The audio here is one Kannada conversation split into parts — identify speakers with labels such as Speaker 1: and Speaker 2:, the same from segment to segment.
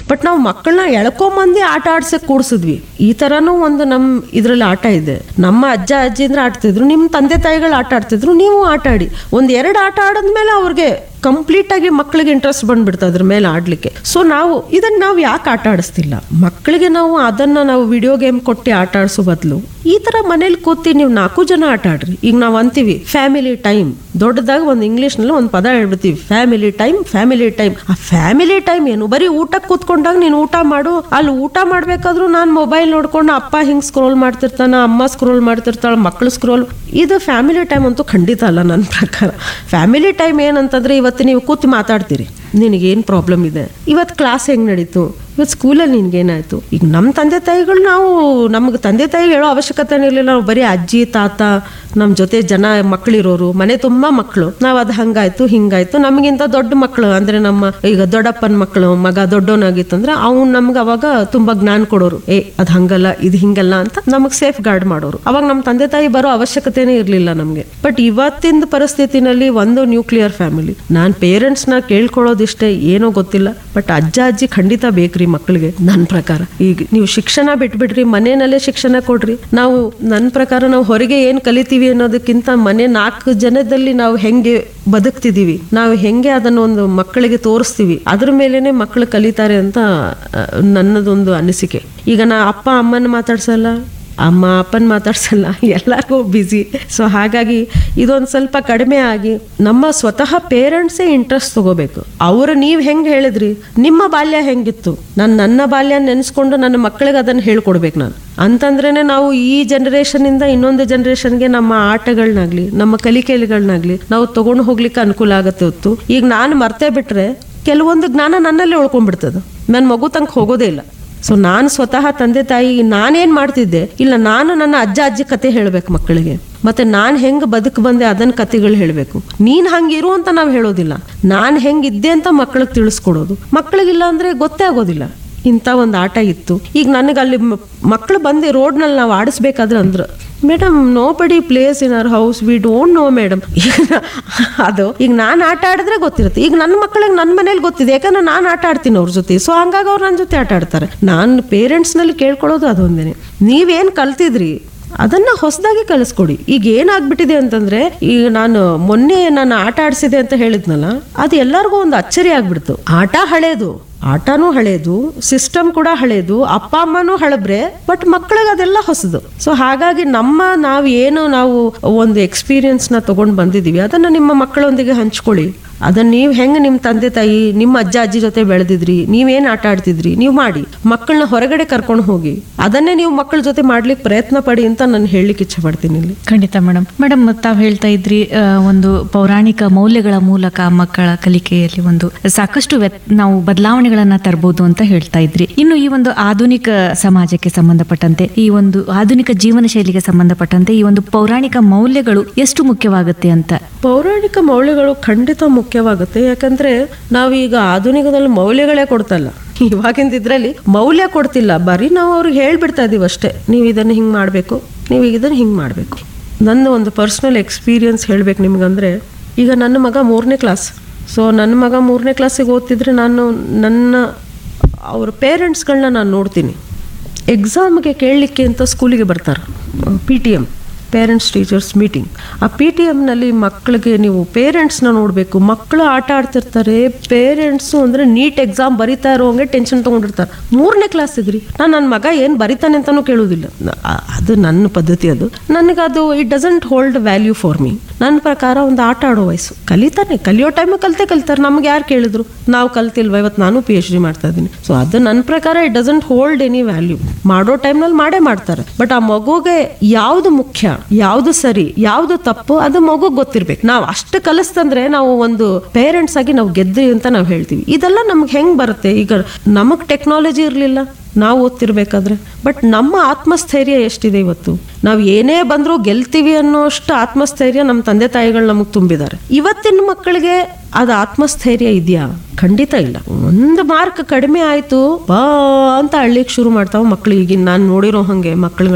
Speaker 1: ಬಟ್ ನಾವು ಮಕ್ಕಳನ್ನ ಎಳ್ಕೊಂಬಂದು ಆಟ ಆಡ್ಸಕ್ ಕೂಡ್ಸಿದ್ವಿ ಈ ತರನೂ ಒಂದು ನಮ್ಮ ಇದ್ರಲ್ಲಿ ಆಟ ಇದೆ ನಮ್ಮ ಅಜ್ಜ ಅಜ್ಜಿ ಅಂದ್ರೆ ಆಡ್ತಿದ್ರು ನಿಮ್ಮ ತಂದೆ ತಾಯಿಗಳು ಆಟ ಆಡ್ತಿದ್ರು ನೀವು ಆಟ ಆಡಿ ಒಂದ್ ಎರಡು ಆಟ ಆಡಿದ್ಮೇಲೆ ಅವ್ರಿಗೆ ಕಂಪ್ಲೀಟ್ ಆಗಿ ಮಕ್ಕಳಿಗೆ ಇಂಟ್ರೆಸ್ಟ್ ಬಂದ್ಬಿಡ್ತು ಅದ್ರ ಮೇಲೆ ಆಡ್ಲಿಕ್ಕೆ ಸೊ ನಾವು ಇದನ್ನ ನಾವು ಯಾಕೆ ಆಟ ಆಡಿಸ್ತಿಲ್ಲ ಮಕ್ಕಳಿಗೆ ನಾವು ಅದನ್ನ ನಾವು ವಿಡಿಯೋ ಗೇಮ್ ಕೊಟ್ಟು ಆಟ ಆಡಿಸೋ ಬದಲು ಈ ತರ ಮನೇಲಿ ಕೂತಿ ನೀವು ನಾಲ್ಕು ಜನ ಆಟ ಆಡ್ರಿ ಈಗ ನಾವು ಅಂತೀವಿ ಫ್ಯಾಮಿಲಿ ಟೈಮ್ ದೊಡ್ಡದಾಗ ಒಂದು ಇಂಗ್ಲೀಷ್ನಲ್ಲಿ ಒಂದು ಪದ ಹೇಳ್ಬಿಡ್ತೀವಿ ಫ್ಯಾಮಿಲಿ ಟೈಮ್ ಫ್ಯಾಮಿಲಿ ಟೈಮ್ ಆ ಫ್ಯಾಮಿಲಿ ಟೈಮ್ ಏನು ಬರೀ ಊಟಕ್ಕೆ ಕೂತ್ಕೊಂಡಾಗ ನೀನು ಊಟ ಮಾಡು ಅಲ್ಲಿ ಊಟ ಮಾಡ್ಬೇಕಾದ್ರೂ ನಾನು ಮೊಬೈಲ್ ನೋಡ್ಕೊಂಡು ಅಪ್ಪ ಹಿಂಗ್ ಸ್ಕ್ರೋಲ್ ಮಾಡ್ತಿರ್ತಾನ ಅಮ್ಮ ಸ್ಕ್ರೋಲ್ ಮಾಡ್ತಿರ್ತಾಳೆ ಮಕ್ಕಳು ಸ್ಕ್ರೋಲ್ ಇದು ಫ್ಯಾಮಿಲಿ ಟೈಮ್ ಅಂತೂ ಖಂಡಿತ ಅಲ್ಲ ನನ್ನ ಪ್ರಕಾರ ಫ್ಯಾಮಿಲಿ ಟೈಮ್ ಏನಂತಂದ್ರೆ ಇವತ್ತು ನೀವು ಕೂತು ಮಾತಾಡ್ತೀರಿ ನಿನಗೇನು ಪ್ರಾಬ್ಲಮ್ ಇದೆ ಇವತ್ತು ಕ್ಲಾಸ್ ಹೆಂಗೆ ನಡೀತು ಇವತ್ತು ಸ್ಕೂಲಲ್ಲಿ ನಿನ್ಗೇನಾಯ್ತು ಈಗ ನಮ್ಮ ತಂದೆ ತಾಯಿಗಳು ನಾವು ನಮ್ಗೆ ತಂದೆ ತಾಯಿ ಹೇಳೋ ಅವಶ್ಯಕತೆ ಇರಲಿಲ್ಲ ನಾವು ಬರೀ ಅಜ್ಜಿ ತಾತ ನಮ್ಮ ಜೊತೆ ಜನ ಮಕ್ಕಳಿರೋರು ಮನೆ ತುಂಬ ಮಕ್ಕಳು ನಾವು ಅದು ಹಂಗಾಯ್ತು ಹಿಂಗಾಯ್ತು ನಮಗಿಂತ ದೊಡ್ಡ ಮಕ್ಕಳು ಅಂದ್ರೆ ನಮ್ಮ ಈಗ ದೊಡ್ಡಪ್ಪನ ಮಕ್ಕಳು ಮಗ ದೊಡ್ಡವನಾಗಿತ್ತಂದ್ರೆ ಅವ್ನು ನಮ್ಗೆ ಅವಾಗ ತುಂಬಾ ಜ್ಞಾನ ಕೊಡೋರು ಏ ಅದು ಹಂಗಲ್ಲ ಇದು ಹಿಂಗಲ್ಲ ಅಂತ ನಮಗೆ ಸೇಫ್ ಗಾರ್ಡ್ ಮಾಡೋರು ಅವಾಗ ನಮ್ಮ ತಂದೆ ತಾಯಿ ಬರೋ ಅವಶ್ಯಕತೆನೇ ಇರಲಿಲ್ಲ ನಮಗೆ ಬಟ್ ಇವತ್ತಿನ ಪರಿಸ್ಥಿತಿನಲ್ಲಿ ಒಂದು ನ್ಯೂಕ್ಲಿಯರ್ ಫ್ಯಾಮಿಲಿ ನಾನು ಪೇರೆಂಟ್ಸ್ನ ಕೇಳ್ಕೊಳ್ಳೋದಿಷ್ಟೇ ಏನೋ ಗೊತ್ತಿಲ್ಲ ಬಟ್ ಅಜ್ಜ ಅಜ್ಜಿ ಖಂಡಿತ ಬೇಕ್ರಿ ಮಕ್ಕಳಿಗೆ ನನ್ನ ಪ್ರಕಾರ ಈಗ ನೀವು ಶಿಕ್ಷಣ ಬಿಟ್ಬಿಡ್ರಿ ಮನೆಯಲ್ಲೇ ಶಿಕ್ಷಣ ಕೊಡ್ರಿ ನಾವು ನನ್ನ ಪ್ರಕಾರ ನಾವು ಹೊರಗೆ ಏನು ಕಲಿತೀವಿ ಅನ್ನೋದಕ್ಕಿಂತ ಮನೆ ನಾಲ್ಕು ಜನದಲ್ಲಿ ನಾವು ಹೆಂಗೆ ಬದುಕ್ತಿದೀವಿ ನಾವು ಹೆಂಗೆ ಅದನ್ನ ಒಂದು ಮಕ್ಕಳಿಗೆ ತೋರಿಸ್ತೀವಿ ಅದ್ರ ಮೇಲೇನೆ ಮಕ್ಕಳು ಕಲಿತಾರೆ ಅಂತ ಆ, ನನ್ನದೊಂದು ಅನಿಸಿಕೆ ಈಗ ನಾ ಅಪ್ಪ ಅಮ್ಮನ ಮಾತಾಡ್ಸಲ್ಲ ಅಮ್ಮ ಅಪ್ಪನ ಮಾತಾಡ್ಸಲ್ಲ ಎಲ್ಲರಿಗೂ ಬ್ಯುಸಿ ಸೊ ಹಾಗಾಗಿ ಇದೊಂದು ಸ್ವಲ್ಪ ಕಡಿಮೆ ಆಗಿ ನಮ್ಮ ಸ್ವತಃ ಪೇರೆಂಟ್ಸೇ ಇಂಟ್ರೆಸ್ಟ್ ತಗೋಬೇಕು ಅವರು ನೀವು ಹೆಂಗೆ ಹೇಳಿದ್ರಿ ನಿಮ್ಮ ಬಾಲ್ಯ ಹೆಂಗಿತ್ತು ನಾನು ನನ್ನ ಬಾಲ್ಯ ನೆನೆಸ್ಕೊಂಡು ನನ್ನ ಮಕ್ಕಳಿಗೆ ಅದನ್ನು ಹೇಳ್ಕೊಡ್ಬೇಕು ನಾನು ಅಂತಂದ್ರೇನೆ ನಾವು ಈ ಜನರೇಷನಿಂದ ಇನ್ನೊಂದು ಜನರೇಷನ್ಗೆ ನಮ್ಮ ಆಟಗಳನ್ನಾಗ್ಲಿ ನಮ್ಮ ಕಲಿಕೆಗಳನ್ನಾಗ್ಲಿ ನಾವು ತಗೊಂಡು ಹೋಗ್ಲಿಕ್ಕೆ ಅನುಕೂಲ ಆಗುತ್ತೆ ಹೊತ್ತು ಈಗ ನಾನು ಮರ್ತೇ ಬಿಟ್ರೆ ಕೆಲವೊಂದು ಜ್ಞಾನ ನನ್ನಲ್ಲೇ ಉಳ್ಕೊಂಡ್ಬಿಡ್ತದೆ ನನ್ನ ಮಗು ತನಕ ಹೋಗೋದೇ ಇಲ್ಲ ಸೊ ನಾನು ಸ್ವತಃ ತಂದೆ ತಾಯಿ ನಾನೇನ್ ಮಾಡ್ತಿದ್ದೆ ಇಲ್ಲ ನಾನು ನನ್ನ ಅಜ್ಜ ಅಜ್ಜಿ ಕತೆ ಹೇಳ್ಬೇಕು ಮಕ್ಕಳಿಗೆ ಮತ್ತೆ ನಾನು ಹೆಂಗ್ ಬದುಕು ಬಂದೆ ಅದನ್ನ ಕತೆಗಳು ಹೇಳಬೇಕು ನೀನ್ ಹಂಗಿರು ಅಂತ ನಾವು ಹೇಳೋದಿಲ್ಲ ನಾನು ಹೆಂಗಿದ್ದೆ ಅಂತ ಮಕ್ಕಳಿಗೆ ತಿಳಿಸ್ಕೊಡೋದು ಮಕ್ಕಳಿಗಿಲ್ಲ ಅಂದ್ರೆ ಗೊತ್ತೇ ಆಗೋದಿಲ್ಲ ಇಂಥ ಒಂದು ಆಟ ಇತ್ತು ಈಗ ನನಗೆ ಅಲ್ಲಿ ಮಕ್ಕಳು ಬಂದು ರೋಡ್ನಲ್ಲಿ ನಾವು ಆಡಿಸ್ಬೇಕಾದ್ರೆ ಅಂದ್ರು madam nobody places in our house we don't know madam ಅದು ಈಗ ನಾನು ಆಟ ಆಡಿದ್ರೆ ಗೊತ್ತಿರುತ್ತೆ ಈಗ ನನ್ನ ಮಕ್ಕಳಿಗೆ ನನ್ನ ಮನೇಲಿ ಗೊತ್ತಿದೆ ಯಾಕಂದ್ರೆ ನಾನು ಆಟ ಆಡ್ತೀನಿ ಅವ್ರ ಜೊತೆ ಸೊ ಹಂಗಾಗಿ ಅವ್ರು ನನ್ನ ಜೊತೆ ಆಟ ಆಡ್ತಾರೆ ನಾನು ಪೇರೆಂಟ್ಸ್ನಲ್ಲಿ ಕೇಳ್ಕೊಳ್ಳೋದು ಅದೊಂದೇನೆ ನೀವೇನು ಕಲ್ತಿದ್ರಿ ಅದನ್ನ ಹೊಸದಾಗಿ ಕಲಿಸ್ಕೊಡಿ ಈಗ ಏನಾಗ್ಬಿಟ್ಟಿದೆ ಅಂತಂದ್ರೆ ಈಗ ನಾನು ಮೊನ್ನೆ ನಾನು ಆಟ ಆಡಿಸಿದೆ ಅಂತ ಹೇಳಿದ್ನಲ್ಲ ಅದು ಎಲ್ಲರಿಗೂ ಒಂದು ಅಚ್ಚರಿ ಆಗ್ಬಿಡ್ತು ಆಟ ಹಳೇದು ಆಟನೂ ಹಳೇದು ಸಿಸ್ಟಮ್ ಕೂಡ ಹಳೇದು ಅಪ್ಪ ಅಮ್ಮನೂ ಹಳಬ್ರೆ ಬಟ್ ಮಕ್ಕಳಿಗೆ ಅದೆಲ್ಲ ಹೊಸದು ಸೊ ಹಾಗಾಗಿ ನಮ್ಮ ನಾವು ಏನು ನಾವು ಒಂದು ಎಕ್ಸ್ಪೀರಿಯನ್ಸ್ ನ ತಗೊಂಡ್ ಬಂದಿದೀವಿ ಅದನ್ನ ನಿಮ್ಮ ಮಕ್ಕಳೊಂದಿಗೆ ಹಂಚ್ಕೊಳ್ಳಿ ಅದನ್ನ ನೀವು ಹೆಂಗ್ ನಿಮ್ಮ ತಂದೆ ತಾಯಿ ನಿಮ್ಮ ಅಜ್ಜ ಅಜ್ಜಿ ಜೊತೆ ಬೆಳೆದಿದ್ರಿ ನೀವೇನ್ ಆಟ ಆಡ್ತಿದ್ರಿ ನೀವು ಮಾಡಿ ಮಕ್ಕಳನ್ನ ಹೊರಗಡೆ ಕರ್ಕೊಂಡು ಹೋಗಿ ಅದನ್ನೇ ನೀವು ಮಕ್ಕಳ ಜೊತೆ ಮಾಡ್ಲಿಕ್ಕೆ ಪ್ರಯತ್ನ ಪಡಿ ಅಂತ ನಾನು ಹೇಳಲಿಕ್ಕೆ ಇಚ್ಛೆ ಪಡ್ತೀನಿ ಇಲ್ಲಿ
Speaker 2: ಖಂಡಿತ ಮೇಡಮ್ ಮೇಡಮ್ ತಾವು ಹೇಳ್ತಾ ಇದ್ರಿ ಆ, ಒಂದು ಪೌರಾಣಿಕ ಮೌಲ್ಯಗಳ ಮೂಲಕ ಮಕ್ಕಳ ಕಲಿಕೆಯಲ್ಲಿ ಒಂದು ಸಾಕಷ್ಟು ವ್ಯತ್- ನಾವು ಬದಲಾವಣೆಗಳನ್ನ ತರಬಹುದು ಅಂತ ಹೇಳ್ತಾ ಇದ್ರಿ ಇನ್ನು ಈ ಒಂದು ಆಧುನಿಕ ಸಮಾಜಕ್ಕೆ ಸಂಬಂಧಪಟ್ಟಂತೆ ಈ ಒಂದು ಆಧುನಿಕ ಜೀವನ ಶೈಲಿಗೆ ಸಂಬಂಧಪಟ್ಟಂತೆ ಈ ಒಂದು ಪೌರಾಣಿಕ ಮೌಲ್ಯಗಳು ಎಷ್ಟು ಮುಖ್ಯವಾಗುತ್ತೆ ಅಂತ
Speaker 1: ಪೌರಾಣಿಕ ಮೌಲ್ಯಗಳು ಖಂಡಿತ ಮುಖ್ಯವಾಗುತ್ತೆ ಯಾಕಂದ್ರೆ ನಾವೀಗ ಆಧುನಿಕದಲ್ಲಿ ಮೌಲ್ಯಗಳೇ ಕೊಡ್ತಲ್ಲ ಇವಾಗಿಂದ ಇದ್ರಲ್ಲಿ ಮೌಲ್ಯ ಕೊಡ್ತಿಲ್ಲ ಬರೀ ನಾವು ಅವ್ರಿಗೆ ಹೇಳ್ಬಿಡ್ತಾ ಇದೀವಿ ಅಷ್ಟೇ ನೀವು ಇದನ್ನ ಹಿಂಗೆ ಮಾಡಬೇಕು ನೀವು ಇದನ್ನ ಹಿಂಗೆ ಮಾಡಬೇಕು ನನ್ನ ಒಂದು ಪರ್ಸ್ನಲ್ ಎಕ್ಸ್ಪೀರಿಯನ್ಸ್ ಹೇಳ್ಬೇಕು ನಿಮ್ಗಂದ್ರೆ ಈಗ ನನ್ನ ಮಗ ಮೂರನೇ ಕ್ಲಾಸ್ ಸೊ ನನ್ನ ಮಗ ಮೂರನೇ ಕ್ಲಾಸಿಗೆ ಓದ್ತಿದ್ರೆ ನಾನು ನನ್ನ ಅವ್ರ ಪೇರೆಂಟ್ಸ್ಗಳನ್ನ ನಾನು ನೋಡ್ತೀನಿ ಎಕ್ಸಾಮ್ಗೆ ಕೇಳಲಿಕ್ಕೆ ಅಂತ ಸ್ಕೂಲಿಗೆ ಬರ್ತಾರೆ P T M parents teachers meeting ಆ ಪಿ ಟಿ ಎಮ್ನಲ್ಲಿ ಮಕ್ಕಳಿಗೆ ನೀವು ಪೇರೆಂಟ್ಸ್ನ ನೋಡಬೇಕು ಮಕ್ಕಳು ಆಟ ಆಡ್ತಿರ್ತಾರೆ ಪೇರೆಂಟ್ಸು ಅಂದರೆ ನೀಟ್ ಎಕ್ಸಾಮ್ ಬರಿತಾ ಇರೋಂಗೆ ಟೆನ್ಷನ್ ತೊಗೊಂಡಿರ್ತಾರೆ ಮೂರನೇ ಕ್ಲಾಸ್ ಇದ್ರಿ ನಾನು ನನ್ನ ಮಗ ಏನು ಬರಿತಾನೆ ಅಂತಲೂ ಕೇಳೋದಿಲ್ಲ ನ- ಆ- ಅದು ನನ್ನ ಪದ್ಧತಿ ಅದು ನನಗೆ ಅದು it doesn't hold value for me ನನ್ನ ಪ್ರಕಾರ ಒಂದು ಆಟ ಆಡೋ ವಯಸ್ಸು ಕಲಿತಾನೆ ಕಲಿಯೋ ಟೈಮ್ ಕಲಿತೆ ಕಲಿತಾರೆ ನಮ್ಗೆ ಯಾರು ಕೇಳಿದ್ರು ನಾವು ಕಲ್ತಿಲ್ವ ಇವತ್ತು ನಾನು ಪಿ ಎಚ್ ಡಿ ಮಾಡ್ತಾ ಇದ್ದೀನಿ ಸೊ ಅದು ನನ್ನ ಪ್ರಕಾರ it doesn't hold any value ಮಾಡೋ ಟೈಮ್ನಲ್ಲಿ ಮಾಡೇ ಮಾಡ್ತಾರೆ ಬಟ್ ಆ ಮಗುಗೆ ಯಾವುದು ಮುಖ್ಯ ಯಾವುದು ಸರಿ ಯಾವುದು ತಪ್ಪು ಅದು ಮಗು ಗೊತ್ತಿರ್ಬೇಕು ನಾವು ಅಷ್ಟು ಕಲಿಸ್ತಂದ್ರೆ ನಾವು ಒಂದು ಪೇರೆಂಟ್ಸ್ ಆಗಿ ನಾವು ಗೆದ್ದಿ ಅಂತ ನಾವು ಹೇಳ್ತೀವಿ ಇದೆಲ್ಲ ನಮ್ಗೆ ಹೆಂಗ್ ಬರುತ್ತೆ ಈಗ ನಮಗ್ ಟೆಕ್ನಾಲಜಿ ಇರಲಿಲ್ಲ ನಾವು ಓದ್ತಿರ್ಬೇಕಾದ್ರೆ ಬಟ್ ನಮ್ಮ ಆತ್ಮಸ್ಥೈರ್ಯ ಎಷ್ಟಿದೆ ಇವತ್ತು ನಾವು ಏನೇ ಬಂದರೂ ಗೆಲ್ತೀವಿ ಅನ್ನೋಷ್ಟು ಆತ್ಮಸ್ಥೈರ್ಯ ನಮ್ಮ ತಂದೆ ತಾಯಿಗಳು ನಮಗೆ ತುಂಬಿದ್ದಾರೆ ಇವತ್ತಿನ ಮಕ್ಕಳಿಗೆ ಅದು ಆತ್ಮಸ್ಥೈರ್ಯ ಇದೆಯಾ ಖಂಡಿತ ಇಲ್ಲ ಒಂದು ಮಾರ್ಕ್ ಕಡಿಮೆ ಆಯ್ತು ಬಾ ಅಂತ ಅಳ್ಳಿಕ್ ಶುರು ಮಾಡ್ತಾವ ಮಕ್ಳು ಈಗಿನ ನಾನು ನೋಡಿರೋ ಹಂಗೆ ಮಕ್ಕಳುಗಳು